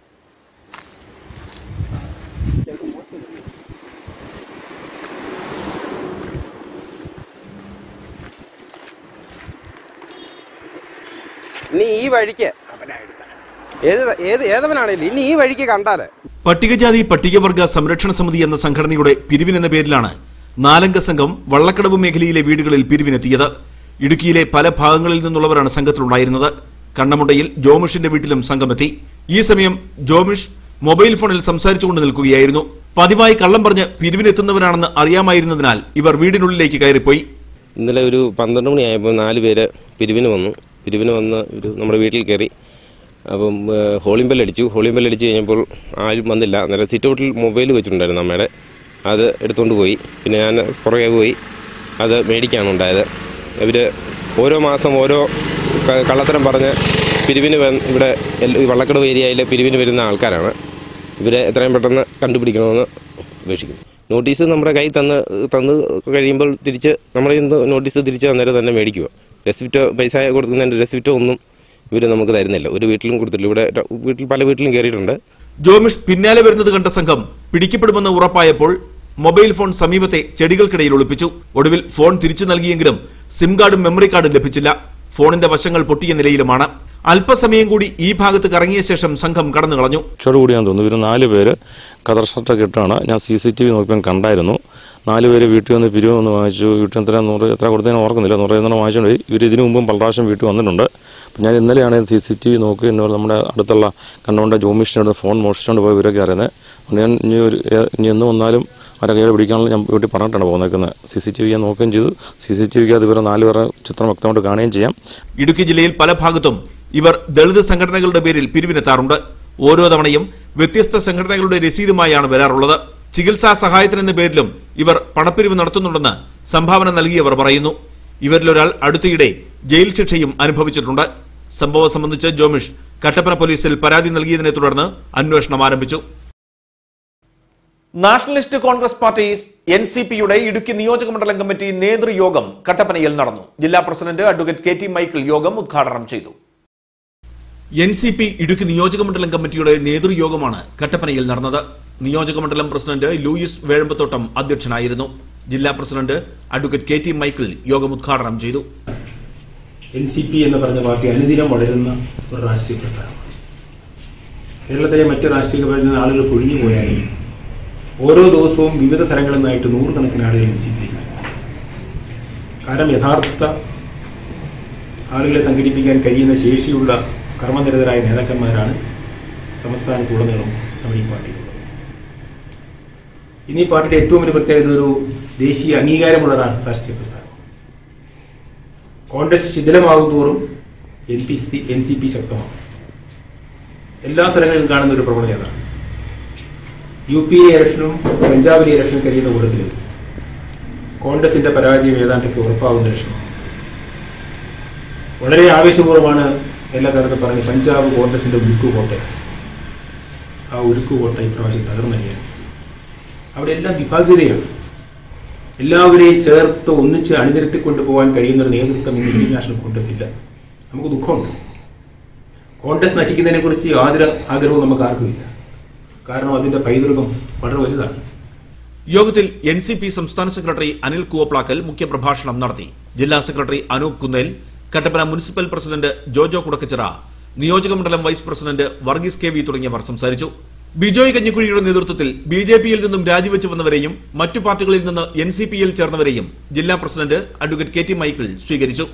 നീ ഈ വഴിക്ക് ഏത് ഏത് ഏതവനാണേലും ഇനി ഈ വഴിക്ക് കണ്ടാലേ പട്ടികജാതി പട്ടികവർഗ സംരക്ഷണ സമിതി എന്ന സംഘടനയുടെ പിരിവിനെന്ന പേരിലാണ് നാലംഗ സംഘം വള്ളക്കടവ് മേഖലയിലെ വീടുകളിൽ പിരിവിനെത്തിയത് ഇടുക്കിയിലെ പല ഭാഗങ്ങളിൽ നിന്നുള്ളവരാണ് സംഘത്തിലുണ്ടായിരുന്നത് കണ്ണമുണ്ടയിൽ ജോമിഷിന്റെ വീട്ടിലും സംഘമെത്തി ഈ സമയം ജോമിഷ് മൊബൈൽ ഫോണിൽ സംസാരിച്ചുകൊണ്ട് നിൽക്കുകയായിരുന്നു പതിവായി കള്ളം പറഞ്ഞ് പിരിവിനെത്തുന്നവരാണെന്ന് അറിയാമായിരുന്നതിനാൽ ഇവർ വീടിനുള്ളിലേക്ക് കയറിപ്പോയി ഇന്നലെ ഒരു പന്ത്രണ്ട് മണിയായപ്പോൾ നാല് പേര് പിരിവിന് വന്നു പിരിവിന് വന്ന് ഒരു നമ്മുടെ വീട്ടിൽ കയറി അപ്പം ഏഹ്, ഹോളിംഗ് ബെൽ അടിച്ചു ഹോളിംഗ് ബെൽ അടിച്ച് കഴിഞ്ഞപ്പോൾ ആരും വന്നില്ല അന്നേരം സിറ്റ് ഔട്ടിൽ മൊബൈൽ വെച്ചിട്ടുണ്ടായിരുന്നു അമ്മയുടെ അത് എടുത്തുകൊണ്ട് പോയി പിന്നെ ഞാൻ പുറകെ പോയി അത് മേടിക്കാണ് ഉണ്ടായത് ഇവർ ഓരോ മാസം ഓരോ ക- കള്ളത്തരം പറഞ്ഞ് പിരിവിന് വന്ന് ഇവിടെ എൽ- ഈ വള്ളക്കടവ് ഏരിയയിൽ പിരിവിന് വരുന്ന ആൾക്കാരാണ് ഇവരെ എത്രയും പെട്ടെന്ന് കണ്ടുപിടിക്കണമെന്ന് അപേക്ഷിക്കുന്നു നോട്ടീസ് നമ്മുടെ കയ്യിൽ തന്ന് തന്ന് കഴിയുമ്പോൾ തിരിച്ച് നമ്മുടെ ഇന്ന് നോട്ടീസ് തിരിച്ച് അന്നേരം തന്നെ മേടിക്കുക റെസിപ്റ്റോ പൈസ കൊടുക്കുന്നതിൻ്റെ റെസിപ്റ്റോ ഒന്നും ഇവർ നമുക്ക് തരുന്നില്ല ഒരു വീട്ടിലും കൊടുത്തില്ല ഇവിടെ ര- വീട്ടിൽ പല വീട്ടിലും കയറിയിട്ടുണ്ട് ജോമിഷ് പിന്നാലെ വരുന്നത് കണ്ട സംഘം പിടിക്കപ്പെടുമെന്ന് ഉറപ്പായപ്പോൾ മൊബൈൽ ഫോൺ സമീപത്തെ ചെടികൾക്കിടയിൽ ഒളിപ്പിച്ചു ഒടുവിൽ ഫോൺ തിരിച്ചു നൽകിയെങ്കിലും സിം കാർഡും മെമ്മറി കാർഡും ലഭിച്ചില്ല ഫോണിന്റെ വശങ്ങൾ പൊട്ടിയ നിലയിലുമാണ് അല്പസമയം കൂടി ഈ ഭാഗത്ത് കറങ്ങിയ ശേഷം സംഘം കടന്നു കളഞ്ഞു കൂടിയാന്ന് തോന്നുന്നു ഇവർ നാല് പേര് കതർ ഷർട്ടൊക്കെ ഇട്ടാണ് ഞാൻ സി സി ടി വി നോക്കിയപ്പോൾ കണ്ടായിരുന്നു നാല് പേര് വീട്ടിൽ വന്ന് പിരിവ് വന്ന് വാങ്ങിച്ചു വീട്ടിൽ എത്ര നൂറ് എത്ര കൊടുത്തതിന് ഓർക്കുന്നില്ല നൂറ് എണ്ണം വാങ്ങിച്ചുകൊണ്ട് പോയി ഇവർ ഇതിനു മുമ്പും പല പ്രാവശ്യം വീട്ടിൽ വന്നിട്ടുണ്ട് അപ്പം ഞാൻ ഇന്നലെയാണ് സി സി ടി വി നോക്കി എന്നോട് നമ്മുടെ അടുത്തുള്ള കണ്ടുകൊണ്ട് ജോമിഷിനോട് ഫോൺ മോഷിച്ചുകൊണ്ട് പോയി ഇവരൊക്കെ അറിയുന്നത് അതുകൊണ്ട് ഞാൻ ഇനി ഒരു ഏ- ഇനി എന്ന് വന്നാലും അവരെ കയ്യിൽ പിടിക്കാനുള്ള ഞാൻ വീട്ടിൽ പറഞ്ഞിട്ടാണ് പോകുന്നേക്കുന്നത് സി സി ടി വി ഞാൻ നോക്കുകയും ചെയ്തു സി സി ടി വിക്ക് അത് ഇവരെ നാല് പേരെ ചിത്രം വ്യക്തമായിട്ട് കാണുകയും ചെയ്യാം ഇടുക്കി ജില്ലയിൽ പല ഭാഗത്തും ഇവർ ദളിത് സംഘടനകളുടെ പേരിൽ പിരിവിനെത്താറുണ്ട് ഓരോ തവണയും വ്യത്യസ്ത സംഘടനകളുടെ രസീതുമായാണ് വരാറുള്ളത് ചികിത്സാ സഹായത്തിനെന്ന പേരിലും ഇവർ പണപ്പിരിവ് നടത്തുന്നുണ്ടെന്ന് സംഭാവന നൽകിയവർ പറയുന്നു ഇവരിലൊരാൾ അടുത്തിടെ ജയിൽ ശിക്ഷയും അനുഭവിച്ചിട്ടുണ്ട് സംഭവം സംബന്ധിച്ച് ജോമിഷ് കട്ടപ്പന പോലീസിൽ പരാതി നൽകിയതിനെ തുടർന്ന് അന്വേഷണം ആരംഭിച്ചു nationalist Congress party N C പിയുടെ ഇടുക്കി നിയോജക മണ്ഡലം കമ്മിറ്റി നേതൃയോഗം കട്ടപ്പനയിൽ നടന്നു ജില്ലാ president advocate K T Michael യോഗം ഉദ്ഘാടനം ചെയ്തു എൻ സി പി ഇടുക്കി നിയോജകമണ്ഡലം കമ്മിറ്റിയുടെ നേതൃയോഗമാണ് കട്ടപ്പനയിൽ നടന്നത് നിയോജകമണ്ഡലം പ്രസിഡന്റ് ലൂയിസ് വേഴമ്പത്തോട്ടം അധ്യക്ഷനായിരുന്നു ജില്ലാ president advocate K T Michael യോഗം ഉദ്ഘാടനം ചെയ്തു എൻ സി പി എന്ന് പറഞ്ഞ പാർട്ടി അനുദിനം വളരുന്ന ഒരു രാഷ്ട്രീയ പ്രസ്ഥാനമാണ് കേരളത്തിലെ മറ്റ് രാഷ്ട്രീയ പാർട്ടിയിൽ നിന്ന് ആളുകൾ പൊഴിഞ്ഞു പോയാലും ഓരോ ദിവസവും വിവിധ സ്ഥലങ്ങളിൽ നിന്നായിട്ട് നൂറുകണക്കിന് ആളുകൾ എൻ സി പി കാരണം യഥാർത്ഥ ആളുകളെ സംഘടിപ്പിക്കാൻ കഴിയുന്ന ശേഷിയുള്ള കർമ്മനിരതരായ നേതാക്കന്മാരാണ് സംസ്ഥാനത്തുടനീളം നമ്മുടെ ഈ പാർട്ടിയിലുള്ളത് ഇന്ന് ഈ പാർട്ടിയുടെ ഏറ്റവും വലിയ പ്രത്യേകത ഒരു ദേശീയ അംഗീകാരമുള്ള രാ- രാഷ്ട്രീയ പ്രസ്ഥാനം കോൺഗ്രസ് ശിഥിലമാകും തോറും N P C N C P ശക്തമാകും എല്ലാ സ്ഥലങ്ങളിലും കാണുന്ന ഒരു പ്രവണത അതാണ് യു പി എ ഇലക്ഷനും പഞ്ചാബിലെ ഇലക്ഷനും കഴിയുന്ന കൂട്ടത്തിൽ കോൺഗ്രസിന്റെ പരാജയം ഏതാണ്ടൊക്കെ ഉറപ്പാകുന്ന ലക്ഷണം വളരെ ആവേശപൂർവ്വമാണ് എല്ലാ കാലത്തും പറഞ്ഞ് പഞ്ചാബ് കോൺഗ്രസിന്റെ ഉരുക്കു കോട്ട ആ ഉരുക്കു കോട്ട ഇപ്രാവശ്യം തകർന്നറിയാൻ അവിടെ എല്ലാം വിഭാഗീയതയാണ് എല്ലാവരെയും ചേർത്ത് ഒന്നിച്ച് അണിനിരത്തിക്കൊണ്ട് പോകാൻ കഴിയുന്ന ഒരു നേതൃത്വം ഇന്ന് ഇന്ത്യൻ നാഷണൽ കോൺഗ്രസ് ഇല്ല നമുക്ക് ദുഃഖമുണ്ട് കോൺഗ്രസ് നശിക്കുന്നതിനെ കുറിച്ച് യാതൊരു ആഗ്രഹവും നമുക്ക് ആർക്കും ഇല്ല കാരണം അതിന്റെ പൈതൃകം വളരെ വലുതാണ് യോഗത്തിൽ എൻ സി പി സംസ്ഥാന സെക്രട്ടറി അനിൽ കൂവപ്ലാക്കൽ മുഖ്യപ്രഭാഷണം നടത്തി ജില്ലാ secretary Anoop Kunnel Kattappana municipal president Jojo Kudakkachira നിയോജകമണ്ഡലം vice president Varghese K V തുടങ്ങിയവർ സംസാരിച്ചു ബിജോയ് കഞ്ഞിക്കുഴിയുടെ നേതൃത്വത്തിൽ ബി ജെ പിയിൽ നിന്നും രാജിവെച്ചു വന്നവരെയും മറ്റു പാർട്ടികളിൽ നിന്ന് എൻ സി പിയിൽ ചേർന്നവരെയും ജില്ലാ president advocate K T Michael സ്വീകരിച്ചു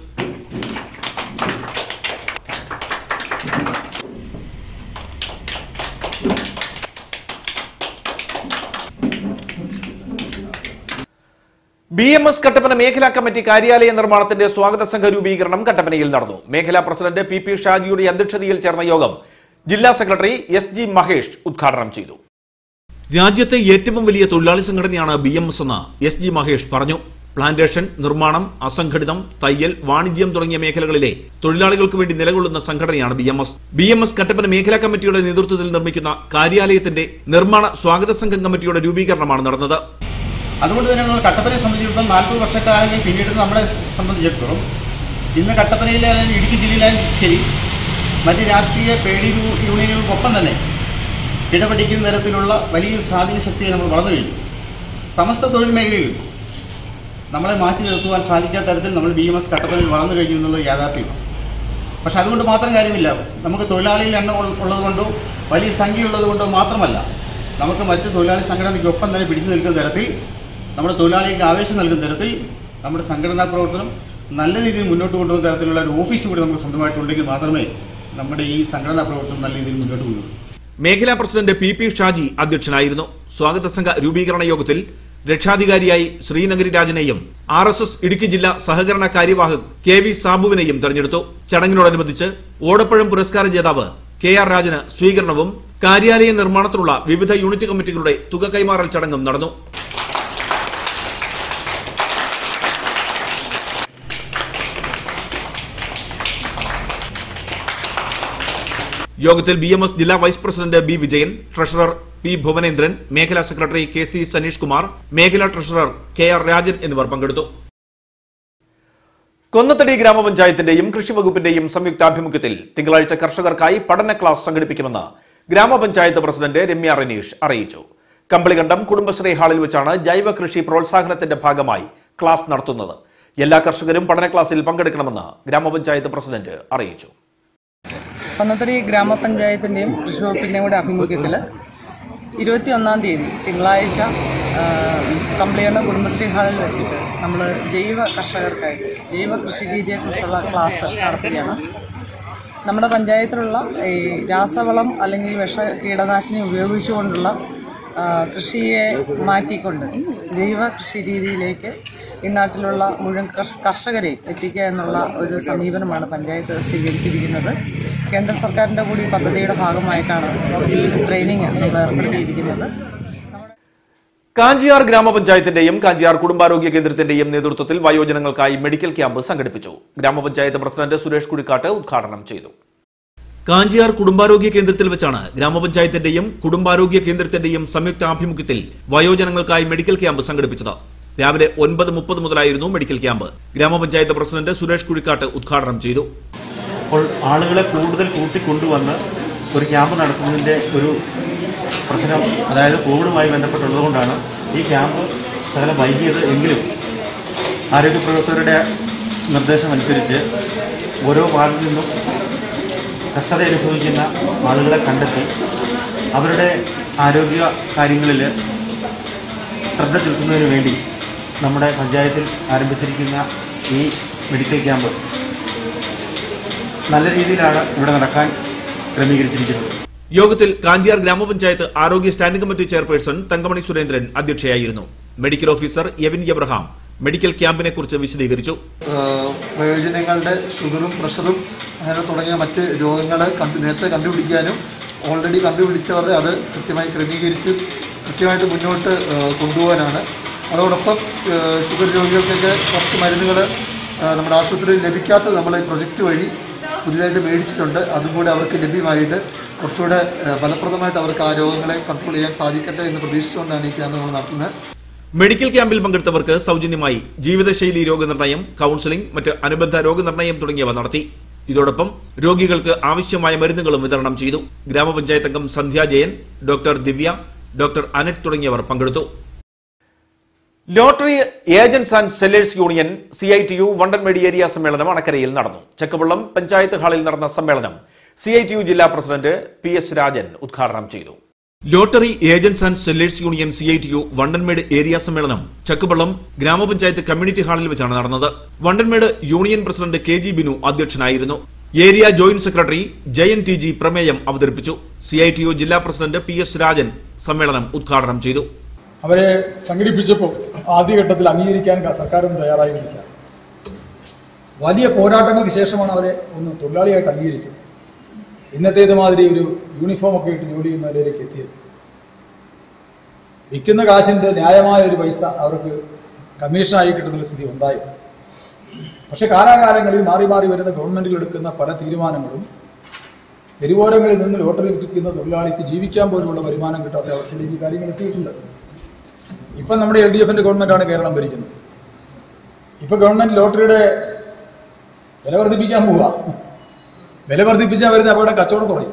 ബി എം എസ് കട്ടപ്പന മേഖലാ കമ്മിറ്റി കാര്യാലയ നിർമ്മാണത്തിന്റെ സ്വാഗത സംഘ രൂപീകരണം കട്ടപ്പനയിൽ നടന്നു മേഖലാ പ്രസിഡന്റ് പി പി ഷാജിയുടെ അധ്യക്ഷതയിൽ ചേർന്ന യോഗം ജില്ലാ സെക്രട്ടറി എസ് ജി മഹേഷ് ഉദ്ഘാടനം ചെയ്തു രാജ്യത്തെ ഏറ്റവും വലിയ തൊഴിലാളി സംഘടനയാണ് ബി എം എസ് എന്ന് എസ് ജി മഹേഷ് പറഞ്ഞു പ്ലാന്റേഷൻ നിർമ്മാണം അസംഘടിതം തയ്യൽ വാണിജ്യം തുടങ്ങിയ മേഖലകളിലെ തൊഴിലാളികൾക്ക് വേണ്ടി നിലകൊള്ളുന്ന സംഘടനയാണ് B M S B M S Kattappana മേഖലാ കമ്മിറ്റിയുടെ നേതൃത്വത്തിൽ നിർമ്മിക്കുന്ന കാര്യാലയത്തിന്റെ നിർമ്മാണ സ്വാഗത സംഘം കമ്മിറ്റിയുടെ രൂപീകരണമാണ് നടന്നത് അതുകൊണ്ട് തന്നെ നമ്മൾ കട്ടപ്പനയെ സംബന്ധിച്ചിടത്തോളം നാൽപ്പത് വർഷക്കാലങ്ങൾ പിന്നീട് നമ്മളെ സംബന്ധിച്ചിടത്തോളം ഇന്ന് കട്ടപ്പനയിലായാലും ഇടുക്കി ജില്ലയിലായാലും ശരി മറ്റ് രാഷ്ട്രീയ ട്രേഡ് യൂ- യൂണിയനുകൾക്കൊപ്പം തന്നെ ഇടപെടിക്കുന്ന തരത്തിലുള്ള വലിയൊരു സ്വാധീന ശക്തിയെ നമ്മൾ വളർന്നു കഴിഞ്ഞു സമസ്ത തൊഴിൽ മേഖലയിലും നമ്മളെ മാറ്റി നിർത്തുവാൻ സാധിക്കാത്ത തരത്തിൽ നമ്മൾ ബി എം എസ് കട്ടപ്പനയിൽ വളർന്നു കഴിഞ്ഞു എന്നുള്ളത് യാഥാർത്ഥ്യമാണ് പക്ഷെ അതുകൊണ്ട് മാത്രം കാര്യമില്ല നമുക്ക് തൊഴിലാളികൾ എണ്ണം ഉൾ- ഉള്ളതുകൊണ്ടോ വലിയ സംഖ്യ ഉള്ളതുകൊണ്ടോ മാത്രമല്ല നമുക്ക് മറ്റ് തൊഴിലാളി സംഘടനയ്ക്കൊപ്പം തന്നെ പിടിച്ചു നിൽക്കുന്ന തരത്തിൽ നമ്മുടെ തൊഴിലാളികൾക്ക് ആവേശം നൽകുന്ന തരത്തിൽ നമ്മുടെ സംഘടനാ പ്രവർത്തനം നല്ല രീതിയിൽ മുന്നോട്ട് കൊണ്ടുപോകുന്ന തരത്തിലുള്ള ഒരു ഓഫീസ് കൂടി നമുക്ക് സ്വന്തമായിട്ടുണ്ടെങ്കിൽ മാത്രമേ നമ്മുടെ ഈ സംഘടനാ പ്രവർത്തനം നല്ല രീതിയിൽ മുന്നോട്ട് പോകുള്ളൂ മേഖലാ പ്രസിഡന്റ് പി പി ഷാജി അധ്യക്ഷനായിരുന്നു സ്വാഗത സംഘ രൂപീകരണ യോഗത്തിൽ രക്ഷാധികാരിയായി ശ്രീനഗരി രാജനെയും ആർ എസ് എസ് ഇടുക്കി ജില്ലാ സഹകരണ കാര്യവാഹക് കെ വി സാബുവിനെയും തെരഞ്ഞെടുത്തു ചടങ്ങിനോടനുബന്ധിച്ച് ഓടപ്പഴം പുരസ്കാര ജേതാവ് കെ ആർ രാജന് സ്വീകരണവും കാര്യാലയ നിർമ്മാണത്തിനുള്ള വിവിധ യൂണിറ്റ് കമ്മിറ്റികളുടെ തുക കൈമാറൽ ചടങ്ങും നടന്നു യോഗത്തിൽ ബി എം എസ് ജില്ലാ vice president B Vijayan treasurer P Bhuvanendran മേഖലാ secretary K C Saneesh Kumar മേഖലാ ട്രഷറർ കെ ആർ രാജൻ എന്നിവർ പങ്കെടുത്തു കൊന്നത്തടി ഗ്രാമപഞ്ചായത്തിന്റെയും കൃഷി വകുപ്പിന്റെയും സംയുക്താഭിമുഖ്യത്തിൽ തിങ്കളാഴ്ച കർഷകർക്കായി പഠന ക്ലാസ് സംഘടിപ്പിക്കുമെന്ന് ഗ്രാമപഞ്ചായത്ത് പ്രസിഡന്റ് രമ്യ റനീഷ് അറിയിച്ചു കമ്പളികണ്ഠം കുടുംബശ്രീ ഹാളിൽ വെച്ചാണ് ജൈവ കൃഷി പ്രോത്സാഹനത്തിന്റെ ഭാഗമായി ക്ലാസ് നടത്തുന്നത് എല്ലാ കർഷകരും പഠന ക്ലാസ്സിൽ പങ്കെടുക്കണമെന്ന് ഗ്രാമപഞ്ചായത്ത് പ്രസിഡന്റ് അറിയിച്ചു പന്നത്തടി ഗ്രാമപഞ്ചായത്തിൻ്റെയും കൃഷി വകുപ്പിൻ്റെയും കൂടെ ആഭിമുഖ്യത്തിൽ ഇരുപത്തിയൊന്നാം തീയതി തിങ്കളാഴ്ച ആ, കമ്പിളിയണ്ണ കുടുംബശ്രീ ഹാളിൽ വെച്ചിട്ട് നമ്മൾ ജൈവ കർഷകർക്കായിട്ട് ജൈവ കൃഷി രീതിയെക്കുറിച്ചുള്ള ക്ലാസ് നടത്തുകയാണ് നമ്മുടെ പഞ്ചായത്തിലുള്ള ഈ രാസവളം അല്ലെങ്കിൽ വിഷ കീടനാശിനി ഉപയോഗിച്ചുകൊണ്ടുള്ള ആ, കൃഷിയെ മാറ്റിക്കൊണ്ട് ജൈവ കൃഷി രീതിയിലേക്ക് ഈ നാട്ടിലുള്ള മുഴുവൻ കർഷ- കർഷകരെ എത്തിക്കുക എന്നുള്ള ഒരു സമീപനമാണ് പഞ്ചായത്ത് സ്വീകരിച്ചിരിക്കുന്നത് കേന്ദ്ര സർക്കാരിൻ്റെ കൂടി പദ്ധതിയുടെ ഭാഗമായിട്ടാണ് ഈ ട്രെയിനിങ് നമ്മൾ ഏർപ്പെടുത്തിയിരിക്കുന്നത് കാഞ്ചിയാർ ഗ്രാമപഞ്ചായത്തിന്റെയും കാഞ്ചിയാർ കുടുംബാരോഗ്യ കേന്ദ്രത്തിന്റെയും നേതൃത്വത്തിൽ വയോജനങ്ങൾക്കായി മെഡിക്കൽ ക്യാമ്പ് സംഘടിപ്പിച്ചു ഗ്രാമപഞ്ചായത്ത് പ്രസിഡന്റ് സുരേഷ് കുഴിക്കാട്ട് ഉദ്ഘാടനം ചെയ്തു കാഞ്ചിയാർ കുടുംബാരോഗ്യ കേന്ദ്രത്തിൽ വെച്ചാണ് ഗ്രാമപഞ്ചായത്തിന്റെയും കുടുംബാരോഗ്യ കേന്ദ്രത്തിന്റെയും സംയുക്ത ആഭിമുഖ്യത്തിൽ വയോജനങ്ങൾക്കായി മെഡിക്കൽ ക്യാമ്പ് സംഘടിപ്പിച്ചത് രാവിലെ ഒൻപത് മുപ്പത് മുതലായിരുന്നു മെഡിക്കൽ ക്യാമ്പ് ഗ്രാമപഞ്ചായത്ത് പ്രസിഡന്റ് സുരേഷ് കുഴിക്കാട്ട് ഉദ്ഘാടനം ചെയ്തു അപ്പോൾ ആളുകളെ കൂടുതൽ കൂട്ടിക്കൊണ്ടുവന്ന് ഒരു ക്യാമ്പ് നടത്തുന്നതിൻ്റെ ഒരു പ്രശ്നം അതായത് കോവിഡുമായി ബന്ധപ്പെട്ടുള്ളതുകൊണ്ടാണ് ഈ ക്യാമ്പ് ശകലം വൈകിയത് എങ്കിലും ആരോഗ്യ പ്രവർത്തകരുടെ നിർദ്ദേശമനുസരിച്ച് ഓരോ വാർഡിൽ നിന്നും കഷ്ടത അനുഭവിക്കുന്ന ആളുകളെ കണ്ടെത്തി അവരുടെ ആരോഗ്യ കാര്യങ്ങളിൽ ശ്രദ്ധ ചെലുത്തുന്നതിന് വേണ്ടി നമ്മുടെ പഞ്ചായത്തിൽ ആരംഭിച്ചിരിക്കുന്ന ഈ മെഡിക്കൽ ക്യാമ്പ് നല്ല രീതിയിലാണ് ഇവിടെ നടക്കാൻ ക്രമീകരിച്ചിരിക്കുന്നത് യോഗത്തിൽ കാഞ്ചിയാർ ഗ്രാമപഞ്ചായത്ത് ആരോഗ്യ standing committee chairperson Thankamani Surendran അധ്യക്ഷയായിരുന്നു medical officer Evin Abraham medical ക്യാമ്പിനെ കുറിച്ച് വിശദീകരിച്ചു ഏഹ് വയോജനങ്ങളുടെ ഷുഗറും പ്രഷറും അങ്ങനെ തുടങ്ങിയ മറ്റ് രോഗങ്ങൾ കണ്ടു നേരത്തെ കണ്ടുപിടിക്കാനും ഓൾറെഡി കണ്ടുപിടിച്ചവരെ അത് കൃത്യമായി ക്രമീകരിച്ച് കൃത്യമായിട്ട് മുന്നോട്ട് ഏഹ് കൊണ്ടുപോകാനാണ് അതോടൊപ്പം ഏഹ് ഷുഗർ രോഗികൾക്കൊക്കെ കുറച്ച് മരുന്നുകൾ നമ്മുടെ ആശുപത്രിയിൽ ലഭിക്കാത്തത് നമ്മൾ ഈ പ്രൊജക്റ്റ് വഴി പുതിയതായിട്ട് മേടിച്ചിട്ടുണ്ട് അതും കൂടെ അവർക്ക് ലഭ്യമായിട്ട് കുറച്ചുകൂടെ ഏഹ് ഫലപ്രദമായിട്ട് അവർക്ക് ആ രോഗങ്ങളെ കൺട്രോൾ ചെയ്യാൻ സാധിക്കട്ടെ എന്ന് പ്രതീക്ഷിച്ചുകൊണ്ടാണ് ഈ ക്യാമ്പ് നമ്മൾ നടത്തുന്നത് മെഡിക്കൽ ക്യാമ്പിൽ പങ്കെടുത്തവർക്ക് സൗജന്യമായി ജീവിതശൈലി രോഗനിർണയം കൌൺസിലിംഗ് മറ്റ് അനുബന്ധ രോഗനിർണയം തുടങ്ങിയവ നടത്തി ഇതോടൊപ്പം രോഗികൾക്ക് ആവശ്യമായ മരുന്നുകളും വിതരണം ചെയ്തു ഗ്രാമപഞ്ചായത്ത് അംഗം സന്ധ്യ ജയൻ ഡോക്ടർ ദിവ്യ ഡോക്ടർ അനറ്റ് തുടങ്ങിയവർ പങ്കെടുത്തു lottery agents and sellers union C I T U വണ്ടൻമേടി ഏരിയ സമ്മേളനം അണക്കരയിൽ നടന്നു ചെക്കവള്ളം പഞ്ചായത്ത് ഹാളിൽ നടന്ന സമ്മേളനം സി ഐ ടി യു ജില്ലാ പ്രസിഡന്റ് പി എസ് രാജൻ ഉദ്ഘാടനം ചെയ്തു lottery agents and sellers union C I T U Vandanmedu area സമ്മേളനം ചക്കുവള്ളം ഗ്രാമപഞ്ചായത്ത് കമ്മ്യൂണിറ്റി ഹാളിൽ വെച്ചാണ് നടന്നത് Vandanmedu union president K G Binu അധ്യക്ഷനായിരുന്നു area joint secretary Jayan T G പ്രമേയം അവതരിപ്പിച്ചു സി ഐ ടി യു ജില്ലാ പ്രസിഡന്റ് പി എസ് രാജൻ സമ്മേളനം ഉദ്ഘാടനം ചെയ്തു അവരെ സംഘടിപ്പിച്ചപ്പോൾ ആദ്യഘട്ടത്തിൽ അംഗീകരിക്കാൻ ക- സർക്കാരൊന്നും തയ്യാറായിരുന്നില്ല വലിയ പോരാട്ടങ്ങൾക്ക് ശേഷമാണ് അവരെ ഒന്ന് തൊഴിലാളിയായിട്ട് അംഗീകരിച്ചത് ഇന്നത്തേത് മാതിരി ഒരു യൂണിഫോം ഒക്കെ ഇട്ട് ജോലി ചെയ്യുന്നവരിലേക്ക് എത്തിയത് വിൽക്കുന്ന കാശിന്റെ ന്യായമായ ഒരു പൈസ അവർക്ക് കമ്മീഷനായി കിട്ടുന്ന സ്ഥിതി ഉണ്ടായത് പക്ഷെ കാലാകാലങ്ങളിൽ മാറി മാറി വരുന്ന ഗവൺമെന്റുകൾ എടുക്കുന്ന പല തീരുമാനങ്ങളും തെരുവോരങ്ങളിൽ നിന്ന് ലോട്ടറി വിറ്റിക്കുന്ന തൊഴിലാളിക്ക് ജീവിക്കാൻ പോലുള്ള വരുമാനം കിട്ടാത്ത അവസ്ഥയിലേക്ക് ഈ കാര്യങ്ങൾ എത്തിയിട്ടുണ്ട് ഇപ്പം നമ്മുടെ എൽ ഡി എഫിന്റെ ഗവൺമെന്റാണ് കേരളം ഭരിക്കുന്നത് ഇപ്പൊ ഗവൺമെന്റ് ലോട്ടറിയുടെ വില വർദ്ധിപ്പിക്കാൻ പോവുക വില വർദ്ധിപ്പിച്ചാൽ വരുന്ന അവരുടെ കച്ചവടം കുറയും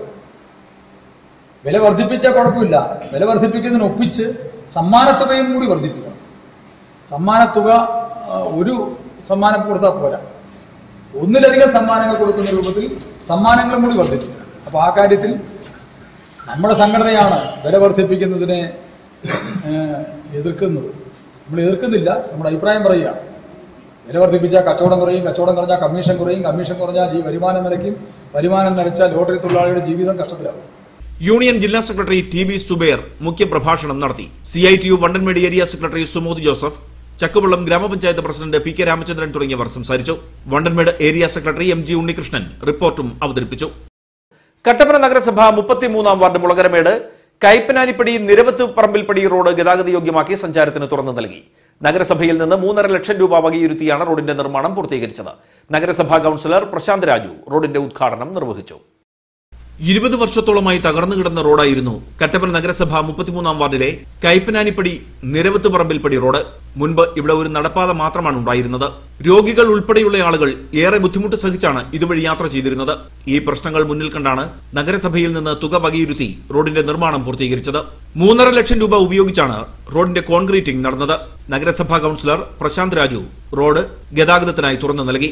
വില വർദ്ധിപ്പിച്ചാൽ കുഴപ്പമില്ല വില വർദ്ധിപ്പിക്കുന്നതിന് ഒപ്പിച്ച് സമ്മാനത്തുകയും കൂടി വർദ്ധിപ്പിക്കണം സമ്മാനത്തുക ആ, ഒരു സമ്മാനം കൊടുത്താൽ പോരാ ഒന്നിലധികം സമ്മാനങ്ങൾ കൊടുക്കുന്ന രൂപത്തിൽ സമ്മാനങ്ങളും കൂടി വർദ്ധിപ്പിക്കണം അപ്പൊ ആ കാര്യത്തിൽ നമ്മുടെ സംഘടനയാണ് വില വർദ്ധിപ്പിക്കുന്നതിനെ ഏഹ്, എതിർക്കുന്നത് നമ്മൾ എതിർക്കുന്നില്ല നമ്മുടെ അഭിപ്രായം പറയുകയാണ് വില വർദ്ധിപ്പിച്ചാൽ കച്ചവടം കുറയും കച്ചവടം കുറഞ്ഞാൽ കമ്മീഷൻ കുറയും കമ്മീഷൻ കുറഞ്ഞാൽ ഈ വരുമാനം നിലയ്ക്കും വരുമാനം നിലച്ചാൽ ലോട്ടറി തൊഴിലാളിയുടെ ജീവിതം കഷ്ടത്തിലാവും യൂണിയൻ ജില്ലാ സെക്രട്ടറി ടി ബി സുബേർ മുഖ്യപ്രഭാഷണം നടത്തി C I T U Vandanmedu area secretary Sumod Joseph Chakkuvallam ഗ്രാമപഞ്ചായത്ത് പ്രസിഡന്റ് പി കെ രാമചന്ദ്രൻ തുടങ്ങിയവർ സംസാരിച്ചു Vandanmedu area secretary M G Unnikrishnan റിപ്പോർട്ടും അവതരിപ്പിച്ചു കട്ടപ്പന നഗരസഭ മുപ്പത്തിമൂന്നാം വാർഡ് മുളകരമേട് കൈപ്പനാനിപ്പടി നിരവത്ത് പറമ്പിൽപ്പടി റോഡ് ഗതാഗത യോഗ്യമാക്കി സഞ്ചാരത്തിന് തുറന്നു നൽകി നഗരസഭയിൽ നിന്ന് മൂന്നര ലക്ഷം രൂപ വകയിരുത്തിയാണ് റോഡിന്റെ നിർമ്മാണം പൂർത്തീകരിച്ചത് നഗരസഭാ കൌൺസിലർ പ്രശാന്ത് രാജു റോഡിന്റെ ഉദ്ഘാടനം നിർവഹിച്ചു ഇരുപത് വർഷത്തോളമായി തകർന്നു കിടന്ന റോഡായിരുന്നു കട്ടപ്പന നഗരസഭ മുപ്പത്തിമൂന്നാം വാർഡിലെ കൈപ്പനാനിപ്പടി നിരവത്ത് പറമ്പിൽപ്പടി റോഡ് മുൻപ് ഇവിടെ ഒരു നടപ്പാത മാത്രമാണ് ഉണ്ടായിരുന്നത് രോഗികൾ ഉൾപ്പെടെയുള്ള ആളുകൾ ഏറെ ബുദ്ധിമുട്ട് സഹിച്ചാണ് ഇതുവഴി യാത്ര ചെയ്തിരുന്നത് ഈ പ്രശ്നങ്ങൾ മുന്നിൽ കണ്ടാണ് നഗരസഭയിൽ നിന്ന് തുക വകയിരുത്തി റോഡിന്റെ നിർമ്മാണം പൂർത്തീകരിച്ചത് മൂന്നര ലക്ഷം രൂപ ഉപയോഗിച്ചാണ് റോഡിന്റെ കോൺക്രീറ്റിംഗ് നടന്നത് നഗരസഭാ കൌൺസിലർ പ്രശാന്ത് രാജു റോഡ് ഗതാഗതത്തിനായി തുറന്നു നൽകി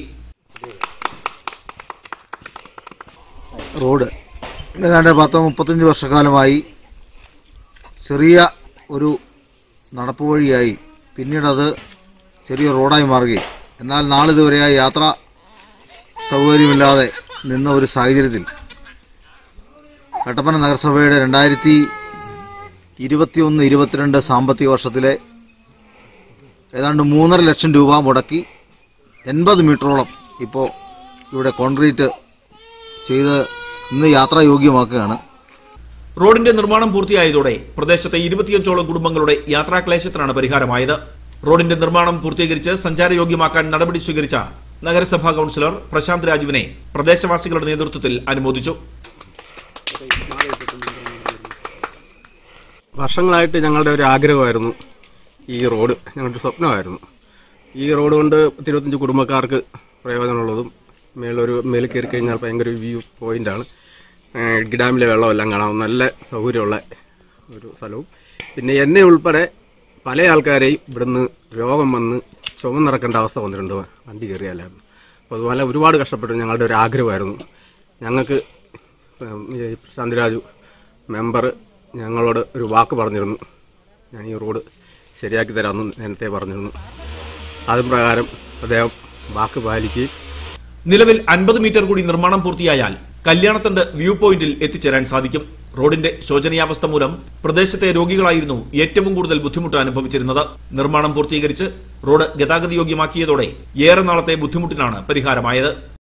റോഡ് ഏതാണ്ട് പത്ത് മുപ്പത്തഞ്ച് വർഷക്കാലമായി ചെറിയ ഒരു നടപ്പ് വഴിയായി പിന്നീട് അത് ചെറിയ റോഡായി മാറുകയും എന്നാൽ നാളിതുവരെയായി യാത്രാ സൗകര്യമില്ലാതെ നിന്ന ഒരു സാഹചര്യത്തിൽ കട്ടപ്പന നഗരസഭയുടെ രണ്ടായിരത്തി ഇരുപത്തിയൊന്ന് ഇരുപത്തിരണ്ട് സാമ്പത്തിക വർഷത്തിലെ ഏതാണ്ട് മൂന്നര ലക്ഷം രൂപ മുടക്കി എൺപത് മീറ്ററോളം ഇപ്പോൾ ഇവിടെ കോൺക്രീറ്റ് ചെയ്ത് ഇന്ന് യാത്രായോഗ്യമാക്കുകയാണ് റോഡിന്റെ നിർമ്മാണം പൂർത്തിയായതോടെ പ്രദേശത്തെ ഇരുപത്തിയഞ്ചോളം കുടുംബങ്ങളുടെ യാത്രാക്ലേശത്തിനാണ് പരിഹാരമായത് റോഡിന്റെ നിർമ്മാണം പൂർത്തീകരിച്ച് സഞ്ചാരയോഗ്യമാക്കാൻ നടപടി സ്വീകരിച്ച നഗരസഭാ കൌൺസിലർ പ്രശാന്ത് രാജുവിനെ പ്രദേശവാസികളുടെ നേതൃത്വത്തിൽ അനുമോദിച്ചു വർഷങ്ങളായിട്ട് ഞങ്ങളുടെ ഒരു ആഗ്രഹമായിരുന്നു ഈ റോഡ് ഞങ്ങളുടെ സ്വപ്നമായിരുന്നു ഈ റോഡ് കൊണ്ട് പത്തിരുപത്തഞ്ച് കുടുംബക്കാർക്ക് പ്രയോജനമുള്ളതും മേളൊരു മേളിൽ കയറി കഴിഞ്ഞാൽ ഭയങ്കര വ്യൂ പോയിന്റാണ് ഏഹ് ഡാമിലെ വെള്ളമെല്ലാം കാണാം നല്ല സൗകര്യമുള്ള ഒരു സ്ഥലവും പിന്നെ എന്നെ ഉൾപ്പെടെ പല ആൾക്കാരെയും ഇവിടുന്ന് രോഗം വന്ന് ചുമന്നിറക്കേണ്ട അവസ്ഥ വന്നിട്ടുണ്ട് വണ്ടി കയറിയാലായിരുന്നു അപ്പോൾ അതുപോലെ ഒരുപാട് കഷ്ടപ്പെട്ടു ഞങ്ങളുടെ ഒരു ആഗ്രഹമായിരുന്നു ഞങ്ങൾക്ക് ഉം, ഈ പ്രശാന്ത് രാജു മെമ്പർ ഞങ്ങളോട് ഒരു വാക്ക് പറഞ്ഞിരുന്നു ഞാൻ ഈ റോഡ് ശരിയാക്കി തരാമെന്ന് നേരത്തെ പറഞ്ഞിരുന്നു അതും പ്രകാരം അദ്ദേഹം വാക്ക് പാലിക്കുകയും നിലവിൽ അൻപത് മീറ്റർ കൂടി നിർമ്മാണം പൂർത്തിയായാൽ കല്യാണത്തണ്ട് വ്യൂ പോയിന്റിൽ എത്തിച്ചേരാൻ സാധിക്കും റോഡിന്റെ ശോചനീയാവസ്ഥ മൂലം പ്രദേശത്തെ രോഗികളായിരുന്നു ഏറ്റവും കൂടുതൽ ബുദ്ധിമുട്ട് അനുഭവിച്ചിരുന്നത് നിർമ്മാണം പൂർത്തീകരിച്ച് റോഡ് ഗതാഗതയോഗ്യമാക്കിയതോടെ ഏറെ നാളത്തെ ബുദ്ധിമുട്ടിനാണ് പരിഹാരമായത്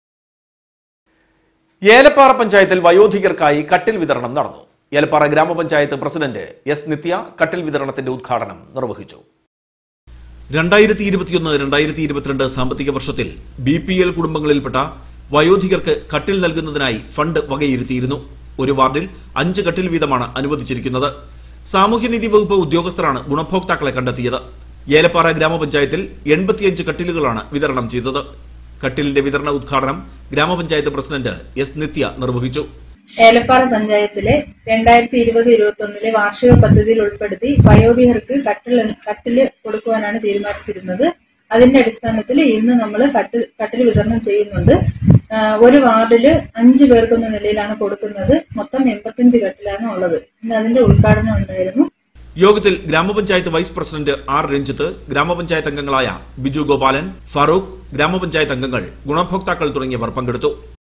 ഏലപ്പാറ പഞ്ചായത്തിൽ വയോധികർക്കായി കട്ടിൽ വിതരണം നടന്നു ഏലപ്പാറ ഗ്രാമപഞ്ചായത്ത് പ്രസിഡന്റ് എസ് നിത്യ കട്ടിൽ വിതരണത്തിന്റെ ഉദ്ഘാടനം നിർവഹിച്ചു രണ്ടായിരത്തി ഇരുപത്തിയൊന്ന് രണ്ടായിരത്തി ഇരുപത്തിരണ്ട് സാമ്പത്തിക വർഷത്തിൽ ബി പി എൽ കുടുംബങ്ങളിൽപ്പെട്ട വയോധികർക്ക് കട്ടിൽ നൽകുന്നതിനായി ഫണ്ട് വകയിരുത്തിയിരുന്നു ഒരു വാർഡിൽ അഞ്ച് കട്ടിൽ വീതമാണ് അനുവദിച്ചിരിക്കുന്നത് സാമൂഹ്യനീതി വകുപ്പ് ഉദ്യോഗസ്ഥരാണ് ഗുണഭോക്താക്കളെ കണ്ടെത്തിയത് ഏലപ്പാറ ഗ്രാമപഞ്ചായത്തിൽ എൺപത്തിയഞ്ച് കട്ടിലുകളാണ് വിതരണം ചെയ്തത് കട്ടിലിന്റെ വിതരണ ഉദ്ഘാടനം ഗ്രാമപഞ്ചായത്ത് പ്രസിഡന്റ് എസ് നിത്യ നിർവഹിച്ചു ഏലപ്പാറ പഞ്ചായത്തിലെ രണ്ടായിരത്തി ഇരുപത് ഇരുപത്തി ഒന്നിലെ വാർഷിക പദ്ധതിയിൽ ഉൾപ്പെടുത്തി വയോധികർക്ക് കട്ടിൽ കട്ടില് കൊടുക്കുവാനാണ് തീരുമാനിച്ചിരുന്നത് അതിന്റെ അടിസ്ഥാനത്തിൽ ഇന്ന് നമ്മൾ കട്ടിൽ കട്ടിൽ വിതരണം ചെയ്യുന്നുണ്ട് ആ, ഒരു വാർഡില് അഞ്ചു പേർക്കെന്ന നിലയിലാണ് കൊടുക്കുന്നത് മൊത്തം എൺപത്തിയഞ്ച് കട്ടിലാണ് ഉള്ളത് ഇന്ന് അതിന്റെ ഉദ്ഘാടനം ഉണ്ടായിരുന്നു യോഗത്തിൽ ഗ്രാമപഞ്ചായത്ത് വൈസ് പ്രസിഡന്റ് ആർ രഞ്ജിത്ത് ഗ്രാമപഞ്ചായത്ത് അംഗങ്ങളായ ബിജു ഗോപാലൻ ഫാറൂഖ് ഗ്രാമപഞ്ചായത്ത് അംഗങ്ങൾ ഗുണഭോക്താക്കൾ തുടങ്ങിയവർ പങ്കെടുത്തു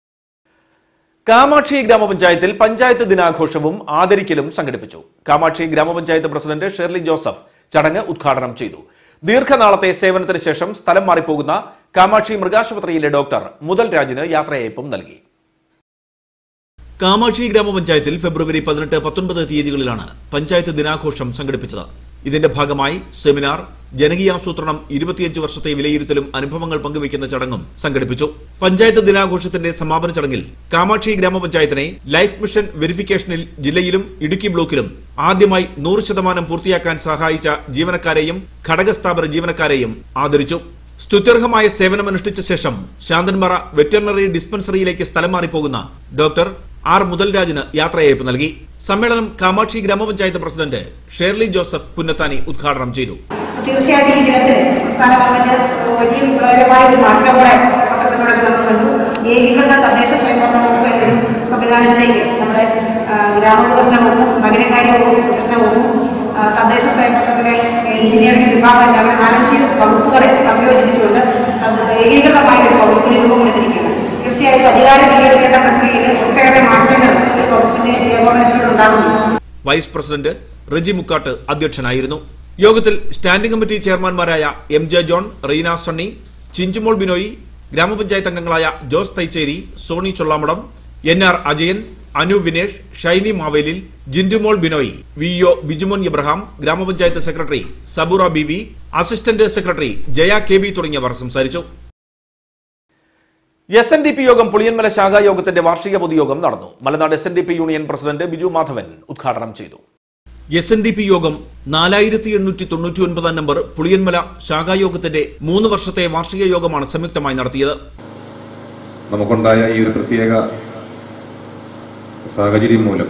കാമാക്ഷി ഗ്രാമപഞ്ചായത്തിൽ പഞ്ചായത്ത് ദിനാഘോഷവും ആദരിക്കലും സംഘടിപ്പിച്ചു കാമാക്ഷി ഗ്രാമപഞ്ചായത്ത് പ്രസിഡന്റ് ഷെർലി ജോസഫ് ചടങ്ങ് ഉദ്ഘാടനം ചെയ്തു ദീർഘനാളത്തെ സേവനത്തിന് ശേഷം സ്ഥലം മാറിപ്പോകുന്ന കാമാക്ഷി മൃഗാശുപത്രിയിലെ ഡോക്ടർ മുതൽ രാജിന് യാത്രയയപ്പും നൽകി കാമാക്ഷി ഗ്രാമപഞ്ചായത്തിൽ ഫെബ്രുവരി പതിനെട്ട് പത്തൊൻപത് തീയതികളിലാണ് പഞ്ചായത്ത് ദിനാഘോഷം സംഘടിപ്പിച്ചത് ഇതിന്റെ ഭാഗമായി സെമിനാർ ജനകീയാസൂത്രണം ഇരുപത്തിയഞ്ച് വർഷത്തെ വിലയിരുത്തലും അനുഭവങ്ങൾ പങ്കുവയ്ക്കുന്ന ചടങ്ങും സംഘടിപ്പിച്ചു പഞ്ചായത്ത് ദിനാഘോഷത്തിന്റെ സമാപന ചടങ്ങിൽ കാമാക്ഷി ഗ്രാമപഞ്ചായത്തിനെ ലൈഫ് മിഷൻ വെരിഫിക്കേഷനിൽ ജില്ലയിലും ഇടുക്കി ബ്ലോക്കിലും ആദ്യമായി നൂറ് ശതമാനം പൂർത്തിയാക്കാൻ സഹായിച്ച ജീവനക്കാരെയും ഘടകസ്ഥാപന ജീവനക്കാരെയും ആദരിച്ചു സ്തുത്യർഹമായ സേവനമനുഷ്ഠിച്ച ശേഷം ശാന്തൻമറ വെറ്ററിനറി ഡിസ്പെൻസറിയിലേക്ക് സ്ഥലം മാറിപ്പോകുന്ന ഡോക്ടർ ആർ മുതൽരാജിന് യാത്രയയപ്പ് നൽകി സമ്മേളനം കാമാക്ഷി ഗ്രാമപഞ്ചായത്ത് പ്രസിഡന്റ് ഷേർലി ജോസഫ് പുന്നത്താനി ഉദ്ഘാടനം ചെയ്തു തീർച്ചയായിട്ടും ഈ ദിനത്തിൽ സംസ്ഥാന ഗവൺമെന്റ് വലിയ വിപ്ലവകരമായ ഒരു മാറ്റം കൂടെ പത്രത്തിലൂടെ നമ്മൾ കണ്ടു ഏകീകൃത തദ്ദേശ സ്വയംഭരണ വകുപ്പ് എന്നൊരു സംവിധാനത്തിലേക്ക് നമ്മുടെ ആ, ഗ്രാമവികസന വകുപ്പും നഗരകാര്യ വകുപ്പ് വികസന വകുപ്പും ആ, തദ്ദേശ സ്വയംഭരണത്തിലെ എഞ്ചിനീയറിംഗ് വിഭാഗം എല്ലാം കൂടെ നാലഞ്ച് വകുപ്പുകളെ സംയോജിപ്പിച്ചുകൊണ്ട് അത് ഏകീകൃതമായ ഒരു വകുപ്പിന് രൂപം കൊടുത്തിരിക്കുകയാണ് തീർച്ചയായിട്ടും അധികാര വികേന്ദ്രീകരണ പ്രക്രിയയിൽ ഒട്ടേറെ മാറ്റങ്ങൾ ഈ വകുപ്പിന്റെ ഏകോപനത്തിലൂടെ ഉണ്ടാകുന്നു വൈസ് പ്രസിഡന്റ് റെജി മുക്കാട്ട് അധ്യക്ഷനായിരുന്നു യോഗത്തിൽ സ്റ്റാൻഡിംഗ് കമ്മിറ്റി ചെയർമാൻമാരായ എം ജെ ജോൺ റീന സണ്ണി ചിഞ്ചുമോൾ ബിനോയി ഗ്രാമപഞ്ചായത്ത് അംഗങ്ങളായ Jose Thaicherry Soni Chollamadam N R Ajayan Anu Vinesh Shiny Mavelil Jindumol Binoy V O Bijumon Ibrahim ഗ്രാമപഞ്ചായത്ത് secretary Sabura B V assistant secretary Jaya K B തുടങ്ങിയവർ സംസാരിച്ചു എസ് എൻ ഡി പി യോഗം പുളിയൻമല ശാഖാ യോഗത്തിന്റെ വാർഷിക പൊതുയോഗം നടന്നു Malanad S N D P union president Biju Madhavan ഉദ്ഘാടനം ചെയ്തു എസ് എൻ ഡി പി യോഗം നാലായിരത്തി എണ്ണൂറ്റി തൊണ്ണൂറ്റി ഒൻപതാം നമ്പർ പുളിയൻമല ശാഖായോഗത്തിന്റെ മൂന്ന് വർഷത്തെ വാർഷിക യോഗമാണ് സംയുക്തമായി നടത്തിയത് നമുക്കുണ്ടായ ഈ ഒരു പ്രത്യേക സാഹചര്യം മൂലം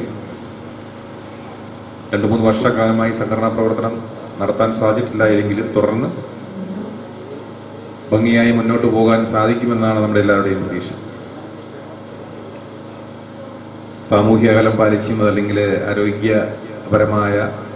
രണ്ട് മൂന്ന് വർഷക്കാലമായി സംഘടനാ പ്രവർത്തനം നടത്താൻ സാധിച്ചിട്ടില്ലായെങ്കിലും തുടർന്ന് ഭംഗിയായി മുന്നോട്ട് പോകാൻ സാധിക്കുമെന്നാണ് നമ്മുടെ എല്ലാവരുടെയും പ്രതീക്ഷ സാമൂഹ്യ അകലം പാലിച്ചും അതല്ലെങ്കിൽ ആരോഗ്യപരമായ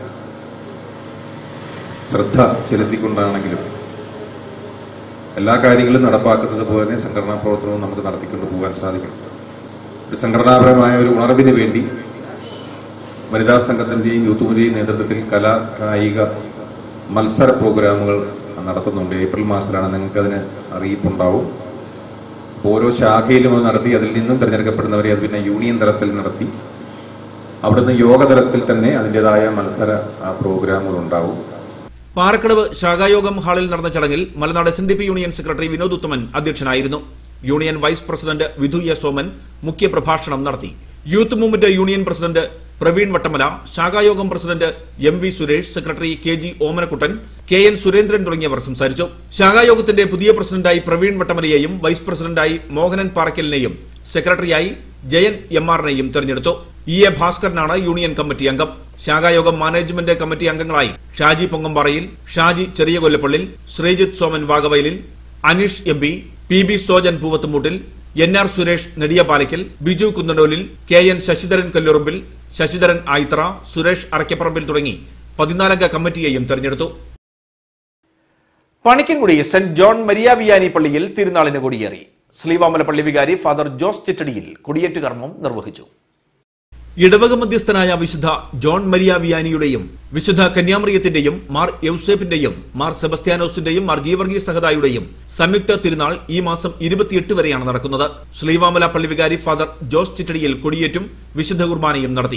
ശ്രദ്ധ ചെലുത്തിക്കൊണ്ടാണെങ്കിലും എല്ലാ കാര്യങ്ങളും നടപ്പാക്കുന്നത് പോലെ തന്നെ സംഘടനാ പ്രവർത്തനവും നമുക്ക് നടത്തിക്കൊണ്ട് പോകാൻ സാധിക്കും ഒരു സംഘടനാപരമായ ഒരു ഉണർവിന് വേണ്ടി വനിതാ സംഘത്തിന്റെയും യൂത്തുവിന്റെയും നേതൃത്വത്തിൽ കലാ കായിക മത്സര പ്രോഗ്രാമുകൾ നടത്തുന്നുണ്ട് ഏപ്രിൽ മാസത്തിലാണ് നിങ്ങൾക്ക് അതിന് അറിയിപ്പുണ്ടാവും അപ്പോൾ ഓരോ ശാഖയിലും അത് നടത്തി അതിൽ നിന്നും തിരഞ്ഞെടുക്കപ്പെടുന്നവരെ അത് പിന്നെ യൂണിയൻ തലത്തിൽ നടത്തി അവിടുന്ന് യോഗ തലത്തിൽ തന്നെ അതിൻ്റെതായ മത്സര ആ, പ്രോഗ്രാമുകൾ ഉണ്ടാവും പാറക്കടവ് ശാഖായോഗം ഹാളിൽ നടന്ന ചടങ്ങിൽ Malanad S N D P union secretary Vinod Uthaman അധ്യക്ഷനായിരുന്നു union vice president Vidhu A Soman മുഖ്യപ്രഭാഷണം നടത്തി youth movement union president Praveen Vattamala ശാഖായോഗം president M V Suresh secretary K G Omanakuttan K N Surendran തുടങ്ങിയവർ സംസാരിച്ചു ശാഖായോഗത്തിന്റെ പുതിയ പ്രസിഡന്റായി പ്രവീൺ വട്ടമലയെയും വൈസ് പ്രസിഡന്റായി മോഹനൻ പാറക്കലിനെയും സെക്രട്ടറിയായി ജയൻ എം ആറിനെയും തെരഞ്ഞെടുത്തു ഇ എ ഭാസ്കരനാണ് യൂണിയൻ കമ്മിറ്റി അംഗം ശാഖായോഗം മാനേജ്മെന്റ് കമ്മിറ്റി അംഗങ്ങളായി ഷാജി പൊങ്ങമ്പാറയിൽ ഷാജി ചെറിയ Kollappallil Sreejith Soman Vagavayalil Aneesh M P P B Sojan Poovathumoottil N R Suresh Nediyapalackal Biju Kunnanoolil K N Sasidharan Kallurumbil Sasidharan Ayithra Suresh Arakkaparambil തുടങ്ങി പതിനാലംഗ കമ്മിറ്റിയെയും തെരഞ്ഞെടുത്തു പണിക്കൻകുടി സെന്റ് ജോൺ മരിയാവിയാനി പള്ളിയിൽ തിരുനാളിന് കൊടിയേറി ശ്രീവാമല പള്ളി വികാരി ഫാദർ ജോസ് ചിറ്റടിയിൽ കൊടിയേറ്റ് കർമ്മം നിർവഹിച്ചു ഇടവക മധ്യസ്ഥനായ വിശുദ്ധ ജോൺ മരിയ വിയാനിയുടെയും വിശുദ്ധ കന്യാമറിയത്തിന്റെയും മാർ യൗസേപ്പിന്റെയും മാർ സെബസ്ത്യാനോസിന്റെയും മാർ ഗീവർഗീസ് സഹദായുടെയും സംയുക്ത തിരുനാൾ ഈ മാസം ഇരുപത്തിയെട്ട് വരെയാണ് നടക്കുന്നത് ശ്രീവാമല പള്ളി വികാരി ഫാദർ ജോസ് ചിറ്റടിയിൽ കൊടിയേറ്റും വിശുദ്ധ കുർബാനയും നടത്തി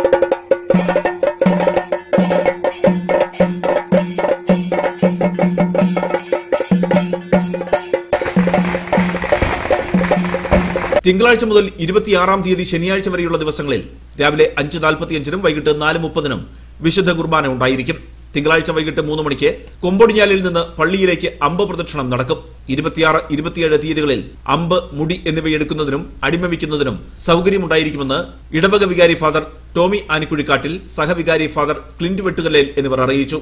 തിങ്കളാഴ്ച മുതൽ ഇരുപത്തിയാറാം തീയതി ശനിയാഴ്ച വരെയുള്ള ദിവസങ്ങളിൽ രാവിലെ അഞ്ച് നാൽപ്പത്തിയഞ്ചിനും വൈകിട്ട് നാല് മുപ്പതിനും വിശുദ്ധ കുർബാന ഉണ്ടായിരിക്കും തിങ്കളാഴ്ച വൈകിട്ട് മൂന്ന് മണിക്ക് കൊമ്പൊടിഞ്ഞാലിൽ നിന്ന് പള്ളിയിലേക്ക് അമ്പ് പ്രദക്ഷിണം നടക്കും ഇരുപത്തിയാറ് ഇരുപത്തിയേഴ് തീയതികളിൽ അമ്പ് മുടി എന്നിവയെടുക്കുന്നതിനും അടിമവിക്കുന്നതിനും സൗകര്യമുണ്ടായിരിക്കുമെന്ന് ഇടവക വികാരി ഫാദർ ടോമി ആനിക്കുഴിക്കാട്ടിൽ സഹവികാരി ഫാദർ ക്ലിന്റ് വെട്ടുകല്ലേൽ എന്നിവർ അറിയിച്ചു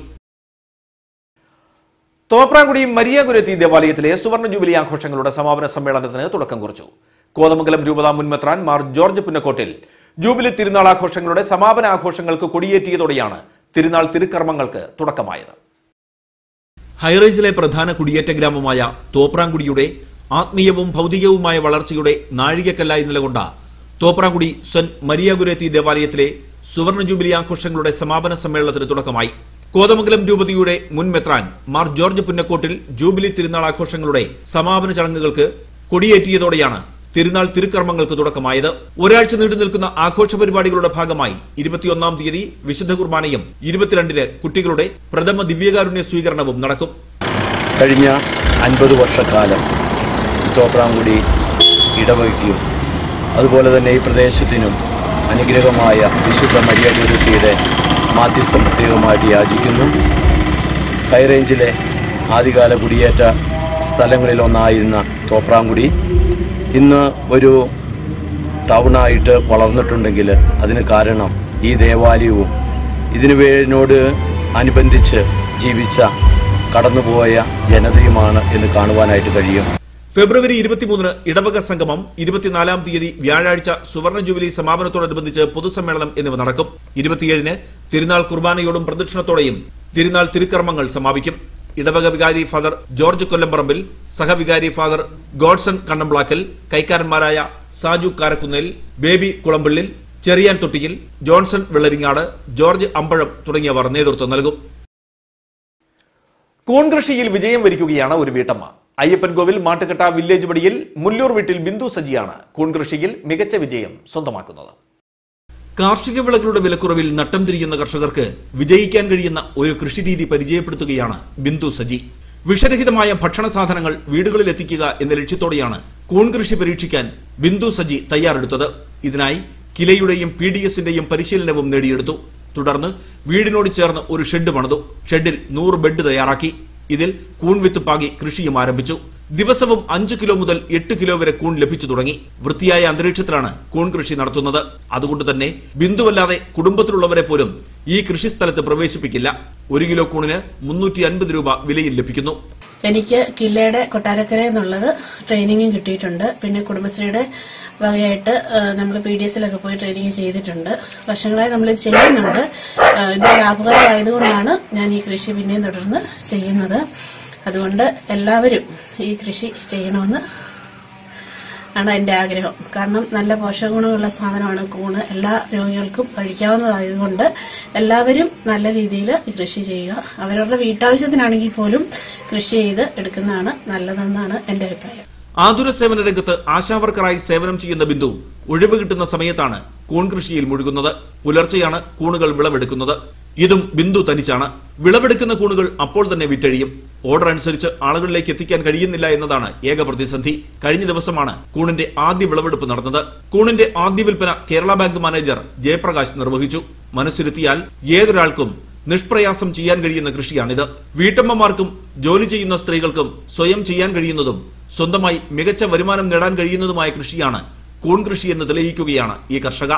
തോപ്രാംകുടി മരിയാകുരത്തി ദേവാലയത്തിലെ സുവർണ ജൂബിലി ആഘോഷങ്ങളുടെ സമാപന സമ്മേളനത്തിന് തുടക്കം കുറിച്ചു കോതമംഗലം രൂപത മുൻമെത്രാൻ മാർ ജോർജ് പുന്നക്കോട്ടിൽ ജൂബിലി തിരുനാൾ ആഘോഷങ്ങളുടെ സമാപന ആഘോഷങ്ങൾക്ക് കൊടിയേറ്റിയതോടെയാണ് തിരുനാൾ തിരുക്കർമ്മങ്ങൾക്ക് തുടക്കമായത് ഹൈറേഞ്ചിലെ പ്രധാന കുടിയേറ്റ ഗ്രാമമായ തോപ്രാംകുടിയുടെ ആത്മീയവും ഭൗതികവുമായ വളർച്ചയുടെ നാഴികക്കല്ലായി നിലകൊണ്ട തോപ്രാംകുടി സെന്റ് മരിയാഗുരേത്തി ദേവാലയത്തിലെ സുവർണ ജൂബിലി ആഘോഷങ്ങളുടെ സമാപന സമ്മേളനത്തിന് തുടക്കമായി കോതമംഗലം രൂപതയുടെ മുൻ മെത്രാൻ മാർ ജോർജ് പുന്നക്കോട്ടിൽ ജൂബിലി തിരുനാൾ ആഘോഷങ്ങളുടെ സമാപന ചടങ്ങുകൾക്ക് കൊടിയേറ്റിയതോടെയാണ് തിരുനാൾ തിരുക്കർമ്മങ്ങൾക്ക് തുടക്കമായത് ഒരാഴ്ച നീണ്ടു നിൽക്കുന്ന ആഘോഷ പരിപാടികളുടെ ഭാഗമായി ഇരുപത്തിയൊന്നാം തീയതി വിശുദ്ധ കുർബാനയും ഇരുപത്തിരണ്ടിന് കുട്ടികളുടെ പ്രഥമ ദിവ്യകാരുണ്യ സ്വീകരണവും നടക്കും കഴിഞ്ഞ അൻപത് വർഷക്കാലം തോപ്രാംകുടി ഇടവയ്ക്കും അതുപോലെ തന്നെ ഈ പ്രദേശത്തിനും അനുഗ്രഹമായ വിശുദ്ധ മരിയ ഗുരുത്തിയുടെ മാധ്യസ്ഥം പ്രത്യേകമായിട്ട് യാചിക്കുന്നു ഹൈറേഞ്ചിലെ ആദ്യകാല കുടിയേറ്റ സ്ഥലങ്ങളിലൊന്നായിരുന്ന തോപ്രാംകുടി ഇന്ന് ഒരു ടൗണായിട്ട് വളർന്നിട്ടുണ്ടെങ്കിൽ അതിന് കാരണം ഈ ദേവാലയവും ഇതിനു വേനോട് അനുബന്ധിച്ച് ജീവിച്ച കടന്നുപോയ ജനതയുമാണ് എന്ന് കാണുവാനായിട്ട് കഴിയും ഫെബ്രുവരി ഇരുപത്തിമൂന്നിന് ഇടവക സംഗമം ഇരുപത്തിനാലാം തീയതി വ്യാഴാഴ്ച സുവർണ ജൂബിലി സമാപനത്തോടനുബന്ധിച്ച് പൊതുസമ്മേളനം എന്നിവ നടക്കും ഇരുപത്തിയേഴിന് തിരുനാൾ കുർബാനയോടും പ്രദക്ഷിണത്തോടെയും തിരുനാൾ തിരുക്കർമ്മങ്ങൾ സമാപിക്കും ഇടവക വികാരി ഫാദർ ജോർജ് കൊല്ലംപറമ്പിൽ സഹവികാരി ഫാദർ ഗോഡ്സൺ കണ്ണംപ്ലാക്കൽ കൈക്കാരന്മാരായ സാജു കാരക്കുന്നേൽ ബേബി കുളമ്പിള്ളിൽ ചെറിയാൻ തൊട്ടിയിൽ ജോൺസൺ വെള്ളരിങ്ങാട് ജോർജ് അമ്പഴം തുടങ്ങിയവർ നേതൃത്വം നൽകും കൂൺ കൃഷിയിൽ വിജയം വരിക്കുകയാണ് ഒരു വീട്ടമ്മ അയ്യപ്പൻകോവിൽ മാട്ടുകെട്ട വില്ലേജ് പടിയിൽ മുല്ലൂർ വീട്ടിൽ ബിന്ദു സജിയാണ് കൂൺ കൃഷിയിൽ മികച്ച വിജയം സ്വന്തമാക്കുന്നത് കാർഷിക വിളകളുടെ വിലക്കുറവിൽ നട്ടം തിരിയുന്ന കർഷകർക്ക് വിജയിക്കാൻ കഴിയുന്ന ഒരു കൃഷിരീതി പരിചയപ്പെടുത്തുകയാണ് ബിന്ദു സജി വിഷരഹിതമായ ഭക്ഷണ സാധനങ്ങൾ വീടുകളിൽ എത്തിക്കുക എന്ന ലക്ഷ്യത്തോടെയാണ് കൂൺ കൃഷി പരീക്ഷിക്കാൻ ബിന്ദു സജി തയ്യാറെടുത്തത് ഇതിനായി കിലയുടെയും പി ഡി എസിന്റെയും പരിശീലനവും നേടിയെടുത്തു തുടർന്ന് വീടിനോട് ചേർന്ന് ഒരു ഷെഡ് പണിതു ഷെഡിൽ നൂറ് ബെഡ് തയ്യാറാക്കി ഇതിൽ കൂൺ വിത്ത് പാകി കൃഷിയും ആരംഭിച്ചു ദിവസവും അഞ്ച് കിലോ മുതൽ എട്ട് കിലോ വരെ കൂൺ ലഭിച്ചു തുടങ്ങി വൃത്തിയായ അന്തരീക്ഷത്തിലാണ് കൂൺ കൃഷി നടത്തുന്നത് അതുകൊണ്ട് തന്നെ ബിന്ദുവല്ലാതെ കുടുംബത്തിലുള്ളവരെ പോലും ഈ കൃഷിസ്ഥലത്ത് പ്രവേശിപ്പിക്കില്ല ഒരു കിലോ കൂണിന് മുന്നൂറ്റി അൻപത് രൂപ വിലയിൽ ലഭിക്കുന്നു എനിക്ക് കില്ലയുടെ കൊട്ടാരക്കര എന്നുള്ളത് ട്രെയിനിങ്ങും കിട്ടിയിട്ടുണ്ട് പിന്നെ കുടുംബശ്രീയുടെ വകയായിട്ട് നമ്മൾ പി ഡി എസിലൊക്കെ പോയി ട്രെയിനിങ് ചെയ്തിട്ടുണ്ട് വർഷങ്ങളായി നമ്മൾ ഇത് ചെയ്യുന്നുണ്ട് ആ, ഇത് ലാഭകരമായതുകൊണ്ടാണ് ഞാൻ ഈ കൃഷി പിന്നെയും തുടർന്ന് ചെയ്യുന്നത് അതുകൊണ്ട് എല്ലാവരും ഈ കൃഷി ചെയ്യണമെന്ന് ആണ് എൻ്റെ ആഗ്രഹം കാരണം നല്ല പോഷകഗുണമുള്ള സാധനമാണ് കൂണ് എല്ലാ രോഗികൾക്കും കഴിക്കാവുന്നതായതുകൊണ്ട് എല്ലാവരും നല്ല രീതിയിൽ കൃഷി ചെയ്യുക അവരവരുടെ വീട്ടാവശ്യത്തിനാണെങ്കിൽ പോലും കൃഷി ചെയ്ത് എടുക്കുന്നതാണ് നല്ലതെന്നാണ് എൻ്റെ അഭിപ്രായം ആതുര സേവന രംഗത്ത് ആശാവർക്കറായി സേവനം ചെയ്യുന്ന ബിന്ദു ഒഴിവ് കിട്ടുന്ന സമയത്താണ് കൂൺ കൃഷിയിൽ മുഴുകുന്നത് പുലർച്ചെയാണ് കൂണുകൾ വിളവെടുക്കുന്നത് ഇതും ബിന്ദു തനിച്ചാണ് വിളവെടുക്കുന്ന കൂണുകൾ അപ്പോൾ തന്നെ വിറ്റഴിയും ഓർഡർ അനുസരിച്ച് ആളുകളിലേക്ക് എത്തിക്കാൻ കഴിയുന്നില്ല എന്നതാണ് ഏക പ്രതിസന്ധി കഴിഞ്ഞ ദിവസമാണ് കൂണിന്റെ ആദ്യ വിളവെടുപ്പ് നടന്നത് കൂണിന്റെ ആദ്യ വിൽപ്പന കേരള ബാങ്ക് മാനേജർ ജയപ്രകാശ് നിർവഹിച്ചു മനസ്സിരുത്തിയാൽ ഏതൊരാൾക്കും നിഷ്പ്രയാസം ചെയ്യാൻ കഴിയുന്ന കൃഷിയാണിത് വീട്ടമ്മമാർക്കും ജോലി ചെയ്യുന്ന സ്ത്രീകൾക്കും സ്വയം ചെയ്യാൻ കഴിയുന്നതും സ്വന്തമായി മികച്ച വരുമാനം നേടാൻ കഴിയുന്നതുമായ കൃഷിയാണ് കൂൺ കൃഷി എന്ന് തെളിയിക്കുകയാണ് ഈ കർഷക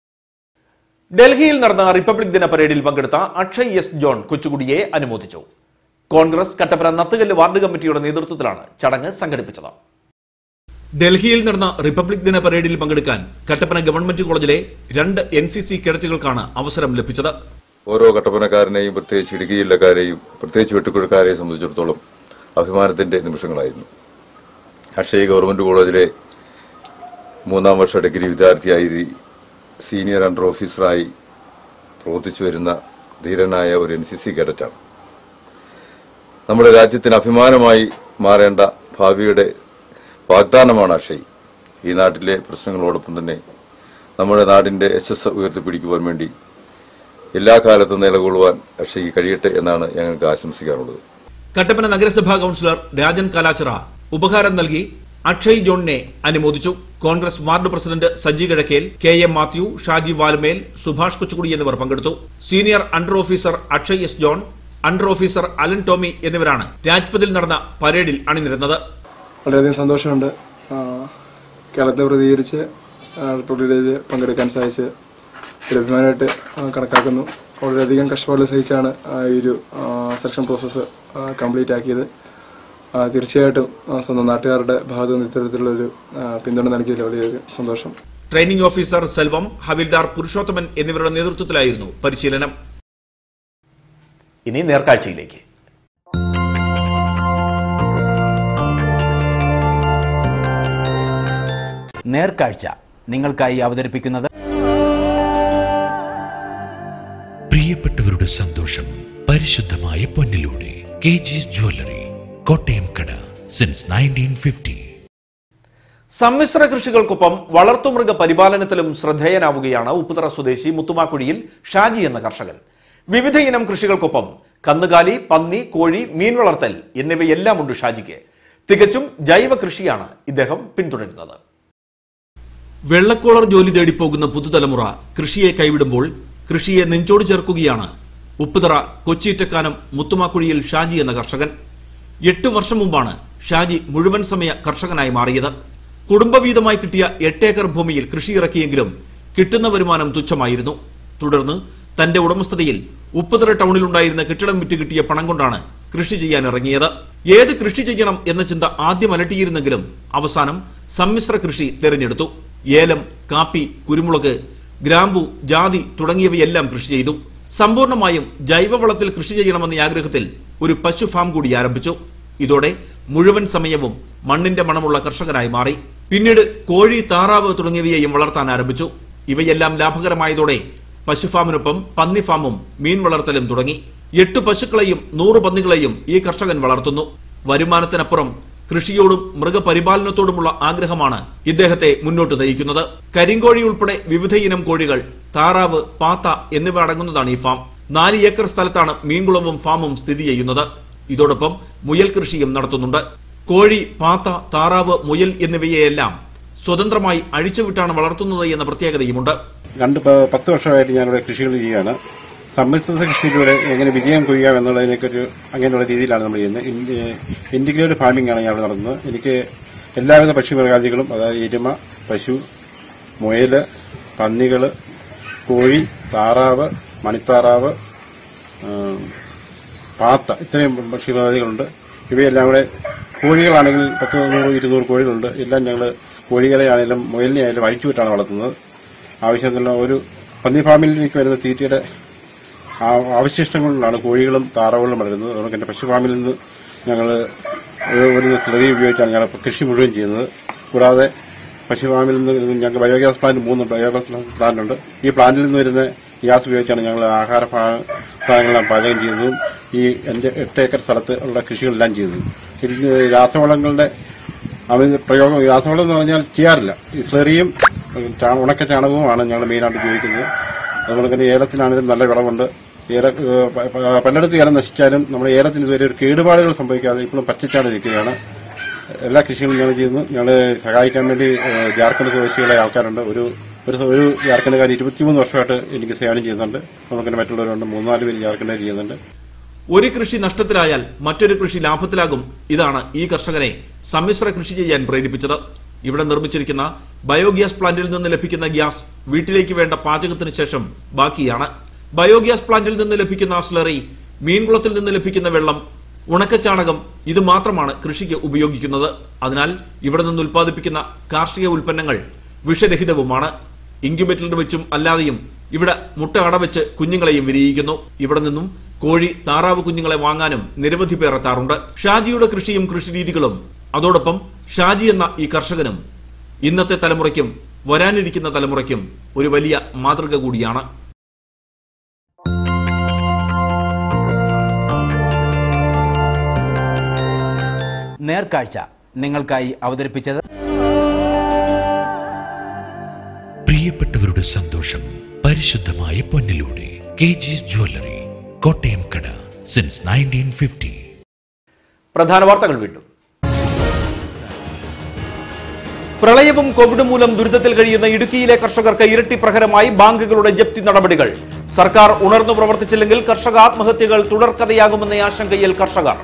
ഡൽഹിയിൽ നടന്ന റിപ്പബ്ലിക് ദിന പരേഡിൽ പങ്കെടുത്ത അക്ഷയ് എസ് ജോൺ കൊച്ചുകുടിയെ അനുമോദിച്ചു കോൺഗ്രസ് കട്ടപ്പന നത്തുകല്ല് വാർഡ് കമ്മിറ്റിയുടെ നേതൃത്വത്തിലാണ് ചടങ്ങ് സംഘടിപ്പിച്ചത് ഡൽഹിയിൽ നടന്ന റിപ്പബ്ലിക് ദിന പരേഡിൽ പങ്കെടുക്കാൻ കട്ടപ്പന ഗവൺമെന്റ് കോളേജിലെ രണ്ട് എൻ സി സി കേഡറ്റുകൾക്കാണ് അവസരം ലഭിച്ചത് ഓരോ കട്ടപ്പനക്കാരനെയും പ്രത്യേകിച്ച് ഇടുക്കി ജില്ലക്കാരെയും പ്രത്യേകിച്ച് വെട്ടുക്കുഴക്കാരെയും സംബന്ധിച്ചിടത്തോളം അഭിമാനത്തിന്റെ നിമിഷങ്ങളായിരുന്നു അക്ഷയ് ഗവൺമെന്റ് കോളേജിലെ മൂന്നാം വർഷ ഡിഗ്രി വിദ്യാർത്ഥിയായി സീനിയർ അണ്ടർ ഓഫീസറായി പ്രവർത്തിച്ചു വരുന്ന ധീരനായ ഒരു എൻ സി സി കേഡറ്റാണ് നമ്മുടെ രാജ്യത്തിന് അഭിമാനമായി മാറേണ്ട ഭാവിയുടെ വാഗ്ദാനമാണ് അക്ഷയ് ഈ നാട്ടിലെ പ്രശ്നങ്ങളോടൊപ്പം തന്നെ നമ്മുടെ നാടിന്റെ യശസ് ഉയർത്തിപ്പിടിക്കുവാൻ വേണ്ടി എല്ലാ കാലത്തും നിലകൊള്ളുവാൻ അക്ഷയ്ക്ക് കഴിയട്ടെ എന്നാണ് ഞങ്ങൾക്ക് ആശംസിക്കാനുള്ളത് കട്ടപ്പന നഗരസഭാ കൌൺസിലർ രാജൻ കാലാച്ചിറ ഉപഹാരം നൽകി അക്ഷയ് ജോണിനെ അനുമോദിച്ചു Congress ward president Saji Kizhakkel K M Mathew Shaji Valumel Subhash Kochukudy എന്നിവർ പങ്കെടുത്തു senior under officer Akshay S John under officer Alan Tomy എന്നിവരാണ് രാജ്പഥിൽ നടന്ന പരേഡിൽ അണിനിരുന്നത് വളരെയധികം സന്തോഷമുണ്ട് ആ, കേരളത്തെ പ്രതികരിച്ച് ആ, റിപ്പബ്ലിക് ഡേയിൽ പങ്കെടുക്കാൻ സാധിച്ച് ഒരു അഭിമാനമായിട്ട് ആ, കണക്കാക്കുന്നു വളരെയധികം കഷ്ടപ്പാട് സഹിച്ചാണ് ആ, ഈ ഒരു സെലക്ഷൻ പ്രോസസ്സ് കംപ്ലീറ്റ് ആക്കിയത് ആ, തീർച്ചയായിട്ടും ആ, സ്വന്തം നാട്ടുകാരുടെ ഭാഗത്തു നിന്ന് ഇത്തരത്തിലുള്ളൊരു ആ, പിന്തുണ നൽകിയതിൽ വളരെയധികം സന്തോഷം ട്രെയിനിംഗ് ഓഫീസർ സെൽവം ഹവിൽദാർ പുരുഷോത്തമൻ എന്നിവരുടെ നേതൃത്വത്തിലായിരുന്നു പരിശീലനം ഇനി നേർക്കാഴ്ചയിലേക്ക് നേർക്കാഴ്ച നിങ്ങൾക്കായി അവതരിപ്പിക്കുന്നത് പ്രിയപ്പെട്ടവരുടെ സന്തോഷം പരിശുദ്ധമായ പൊന്നിലൂടെ കെ ജിസ് ജ്വല്ലറി കോട്ടയം കട സിൻസ് നയൻറ്റീൻ ഫിഫ്റ്റി സമ്മിശ്ര കൃഷികൾക്കൊപ്പം വളർത്തുമൃഗ പരിപാലനത്തിലും ശ്രദ്ധേയനാവുകയാണ് ഉപ്പുതറ സ്വദേശി മുത്തുമാക്കുഴിയിൽ ഷാജി എന്ന കർഷകൻ വിവിധ ഇനം കൃഷികൾക്കൊപ്പം കന്നുകാലി പന്നി കോഴി മീൻ വളർത്തൽ എന്നിവയെല്ലാം ഉണ്ട് ഷാജിക്ക് തികച്ചും ജൈവ കൃഷിയാണ് ഇദ്ദേഹം പിന്തുടരുന്നത് വെള്ളക്കോളർ ജോലി തേടി പോകുന്ന പുതുതലമുറ കൃഷിയെ കൈവിടുമ്പോൾ കൃഷിയെ നെഞ്ചോട് ചേർക്കുകയാണ് ഉപ്പുതറ കൊച്ചിയിറ്റക്കാനം മുത്തുമാക്കുഴിയിൽ ഷാജി എന്ന കർഷകൻ എട്ട് വർഷം മുമ്പാണ് ഷാജി മുഴുവൻ സമയ കർഷകനായി മാറിയത് കുടുംബവീതമായി കിട്ടിയ എട്ടേക്കർ ഭൂമിയിൽ കൃഷി ഇറക്കിയെങ്കിലും കിട്ടുന്ന വരുമാനം തുച്ഛമായിരുന്നു തുടർന്ന് തന്റെ ഉടമസ്ഥതയിൽ ഉപ്പുതറ ടൗണിലുണ്ടായിരുന്ന കെട്ടിടം വിറ്റ് കിട്ടിയ പണം കൊണ്ടാണ് കൃഷി ചെയ്യാൻ ഇറങ്ങിയത് ഏത് കൃഷി ചെയ്യണം എന്ന ചിന്ത ആദ്യം അലട്ടിയിരുന്നെങ്കിലും അവസാനം സമ്മിശ്ര കൃഷി തിരഞ്ഞെടുത്തു ഏലം കാപ്പി കുരുമുളക് ഗ്രാമ്പു ജാതി തുടങ്ങിയവയെല്ലാം കൃഷി ചെയ്തു സമ്പൂർണമായും ജൈവവളത്തിൽ കൃഷി ചെയ്യണമെന്ന ആഗ്രഹത്തിൽ ഒരു പശു ഫാം കൂടി ആരംഭിച്ചു ഇതോടെ മുഴുവൻ സമയവും മണ്ണിന്റെ മണമുള്ള കർഷകനായി മാറി പിന്നീട് കോഴി താറാവ് തുടങ്ങിയവയെയും വളർത്താൻ ആരംഭിച്ചു ഇവയെല്ലാം ലാഭകരമായതോടെ പശുഫാമിനൊപ്പം പന്നി ഫാമും മീൻ വളർത്തലും തുടങ്ങി എട്ട് പശുക്കളെയും നൂറ് പന്നികളെയും ഈ കർഷകൻ വളർത്തുന്നു വരുമാനത്തിനപ്പുറം കൃഷിയോടും മൃഗപരിപാലനത്തോടുമുള്ള ആഗ്രഹമാണ് ഇദ്ദേഹത്തെ മുന്നോട്ട് നയിക്കുന്നത് കരിങ്കോഴി ഉൾപ്പെടെ വിവിധ ഇനം കോഴികൾ താറാവ് പാത്ത എന്നിവ അടങ്ങുന്നതാണ് ഈ ഫാം നാല് ഏക്കർ സ്ഥലത്താണ് മീൻകുളവും ഫാമും സ്ഥിതി ചെയ്യുന്നത് ഇതോടൊപ്പം മുയൽ കൃഷിയും നടത്തുന്നുണ്ട് കോഴി പാത്ത താറാവ് മുയൽ എന്നിവയെയെല്ലാം സ്വതന്ത്രമായി അഴിച്ചുവിട്ടാണ് വളർത്തുന്നത് എന്ന പ്രത്യേകതയുമുണ്ട് രണ്ട് പ- പത്ത് വർഷമായിട്ട് ഞാനിവിടെ കൃഷികൾ ചെയ്യുകയാണ് സമ്മിശ്ര കൃഷിയിലൂടെ എങ്ങനെ വിജയം കൊയ്യാം എന്നുള്ളതിനെക്കുറിച്ച് അങ്ങനെയുള്ള രീതിയിലാണ് നമ്മൾ ചെയ്യുന്നത് ഇന്റഗ്രേറ്റഡ് ഫാമിംഗ് ആണ് ഞാൻ ഇവിടെ നടത്തുന്നത് എനിക്ക് എല്ലാവിധ പക്ഷിമൃഗാദികളും അതായത് എരുമ പശു മുയല് പന്നികള് കോഴി താറാവ് മണിത്താറാവ് ആ, പാത്ത ഇത്രയും പക്ഷിമൃഗാദികളുണ്ട് ഇവയെല്ലാം കൂടെ കോഴികളാണെങ്കിൽ പത്ത് നൂറ് ഇരുന്നൂറ് കോഴികളുണ്ട് എല്ലാം ഞങ്ങൾ കോഴികളെ ആണെങ്കിലും മുയലിനെ ആയാലും അഴിച്ചുവിട്ടാണ് വളർത്തുന്നത് ആവശ്യത്തിനുള്ള ഒരു പന്നി ഫാമിലേക്ക് വരുന്ന തീറ്റയുടെ ആ- അവശിഷ്ടങ്ങളിലാണ് കോഴികളും താറാവുകളും വളരുന്നത് അതുകൊണ്ട് തന്നെ പശു ഫാമിൽ നിന്ന് ഞങ്ങൾ ഒരു സ്ലറി ഉപയോഗിച്ചാണ് ഞങ്ങൾ കൃഷി മുഴുവൻ ചെയ്യുന്നത് കൂടാതെ പശു ഫാമിൽ നിന്ന് ഞങ്ങൾക്ക് ബയോഗ്യാസ് പ്ലാന്റ് മൂന്ന് ബയോഗ്യാസ് പ്ലാന്റ് ഉണ്ട് ഈ പ്ലാന്റിൽ നിന്ന് വരുന്ന ഗ്യാസ് ഉപയോഗിച്ചാണ് ഞങ്ങൾ ആഹാര ഭാ- സാധനങ്ങളെല്ലാം പാചകം ചെയ്യുന്നതും ഈ എന്റെ എട്ട് ഏക്കർ സ്ഥലത്ത് ഉള്ള കൃഷികളെല്ലാം ചെയ്യുന്നത് ഇത് രാസവളങ്ങളുടെ അമിത പ്രയോഗം രാസവളം എന്ന് പറഞ്ഞാൽ ചെയ്യാറില്ല ഈ സ്ലറിയും ചാ- ഉണക്ക ചാണകവുമാണ് ഞങ്ങൾ മെയിനായിട്ട് ഉപയോഗിക്കുന്നത് അതുപോലെ തന്നെ ഏലത്തിനാണെങ്കിലും നല്ല വിളവുണ്ട് ഏല ഏഹ് പ- പ- പലയിടത്തും ഏലം നശിച്ചാലും നമ്മുടെ ഏലത്തിന് ഇതുവരെ ഒരു കേടുപാടുകൾ സംഭവിക്കാതെ ഇപ്പോഴും പച്ചച്ചാട് നിൽക്കുകയാണ് എല്ലാ കൃഷികളും ഞങ്ങൾ ചെയ്യുന്നു ഞങ്ങൾ സഹായിക്കാൻ വേണ്ടി ഏഹ് ജാർഖണ്ഡ് സ്വദേശികളെ ആൾക്കാരുണ്ട് ഒരു ഒരു ഒരു ജാർഖണ്ഡുകാർ ഇരുപത്തിമൂന്ന് വർഷമായിട്ട് എനിക്ക് സേവനം ചെയ്യുന്നുണ്ട് നമുക്ക് തന്നെ മറ്റുള്ളവരുണ്ട് മൂന്നാല് പേര് ജാർഖണ്ഡിൽ ചെയ്യുന്നുണ്ട് ഒരു കൃഷി നഷ്ടത്തിലായാൽ മറ്റൊരു കൃഷി ലാഭത്തിലാകും ഇതാണ് ഈ കർഷകനെ സമ്മിശ്ര കൃഷി ചെയ്യാൻ പ്രേരിപ്പിച്ചത് ഇവിടെ നിർമ്മിച്ചിരിക്കുന്ന ബയോഗ്യാസ് പ്ലാന്റിൽ നിന്ന് ലഭിക്കുന്ന ഗ്യാസ് വീട്ടിലേക്ക് വേണ്ട പാചകത്തിന് ശേഷം ബാക്കിയാണ് ബയോഗ്യാസ് പ്ലാന്റിൽ നിന്ന് ലഭിക്കുന്ന സ്ലറി മീൻകുളത്തിൽ നിന്ന് ലഭിക്കുന്ന വെള്ളം ഉണക്കച്ചാണകം ഇത് മാത്രമാണ് കൃഷിക്ക് ഉപയോഗിക്കുന്നത് അതിനാൽ ഇവിടെ നിന്ന് ഉൽപ്പാദിപ്പിക്കുന്ന കാർഷിക ഉൽപ്പന്നങ്ങൾ വിഷരഹിതവുമാണ് ഇൻക്യുബേറ്ററിൽ വെച്ചും അല്ലാതെയും ഇവിടെ മുട്ട അടവെച്ച് കുഞ്ഞുങ്ങളെയും വിരിയിക്കുന്നു ഇവിടെ നിന്നും കോഴി താറാവ് കുഞ്ഞുങ്ങളെ വാങ്ങാനും നിരവധി പേർ എത്താറുണ്ട് ഷാജിയുടെ കൃഷിയും കൃഷിരീതികളും അതോടൊപ്പം ഷാജി എന്ന ഈ കർഷകനും ഇന്നത്തെ തലമുറയ്ക്കും വരാനിരിക്കുന്ന തലമുറയ്ക്കും ഒരു വലിയ മാതൃക കൂടിയാണ് നേർക്കാഴ്ച നിങ്ങൾക്കായി അവതരിപ്പിച്ചത് പ്രിയപ്പെട്ടവരുടെ സന്തോഷം പരിശുദ്ധമായ പൊന്നിലൂടെ കെ ജിസ് ജ്വല്ലറി കോട്ടയം കട സിൻസ് നയൻറ്റീൻ ഫിഫ്റ്റി പ്രധാന വാർത്തകൾ വീണ്ടും പ്രളയവും കോവിഡ് മൂലം ദുരിതത്തിൽ കഴിയുന്ന ഇടുക്കിയിലെ കർഷകർക്ക് ഇരട്ടി പ്രഹരമായി ബാങ്കുകളുടെ ജപ്തി നടപടികൾ സർക്കാർ ഉണർന്നു പ്രവർത്തിച്ചില്ലെങ്കിൽ കർഷക ആത്മഹത്യകൾ തുടർക്കഥയാകുമെന്ന ആശങ്കയിൽ കർഷകർ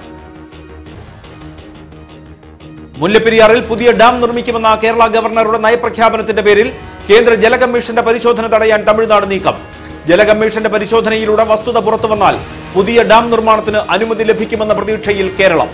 മുല്ലപ്പെരിയാറിൽ പുതിയ ഡാം നിർമ്മിക്കുമെന്ന കേരള ഗവർണറുടെ നയപ്രഖ്യാപനത്തിന്റെ പേരിൽ കേന്ദ്ര ജലകമ്മീഷന്റെ പരിശോധന തടയാൻ തമിഴ്നാട് നീക്കം ജലകമ്മീഷന്റെ പരിശോധനയിലൂടെ വസ്തുത പുറത്തുവന്നാൽ പുതിയ ഡാം നിർമ്മാണത്തിന് അനുമതി ലഭിക്കുമെന്ന പ്രതീക്ഷയിൽ കേരളം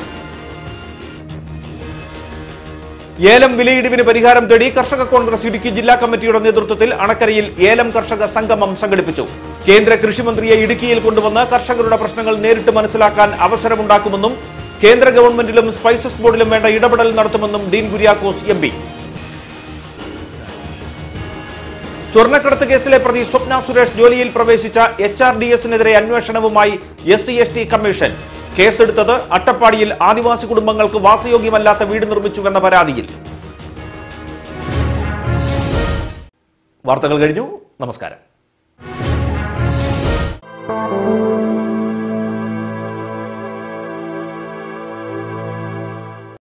ഏലം വിലയിടിവിന് പരിഹാരം തേടി കർഷക കോൺഗ്രസ് ഇടുക്കി ജില്ലാ കമ്മിറ്റിയുടെ നേതൃത്വത്തിൽ അണക്കരയിൽ ഏലം കർഷക സംഗമം സംഘടിപ്പിച്ചു കേന്ദ്ര കൃഷിമന്ത്രിയെ ഇടുക്കിയിൽ കൊണ്ടുവന്ന് കർഷകരുടെ പ്രശ്നങ്ങൾ നേരിട്ട് മനസ്സിലാക്കാൻ അവസരമുണ്ടാക്കുമെന്നും കേന്ദ്ര ഗവൺമെന്റിലും സ്പൈസസ് ബോർഡിലും വേണ്ട ഇടപെടൽ നടത്തുമെന്നും ഡീൻ കുര്യാക്കോസ് എം പി സ്വർണ്ണക്കടത്ത് കേസിലെ പ്രതി സ്വപ്ന സുരേഷ് ജോലിയിൽ പ്രവേശിച്ച എച്ച് ആർ ഡി എസിനെതിരെ അന്വേഷണവുമായി S C S T commission കേസെടുത്തത് അട്ടപ്പാടിയിൽ ആദിവാസി കുടുംബങ്ങൾക്ക് വാസയോഗ്യമല്ലാത്ത വീട് നിർമ്മിച്ചുവെന്ന പരാതിയിൽ വാർത്തകൾ കഴിഞ്ഞു നമസ്കാരം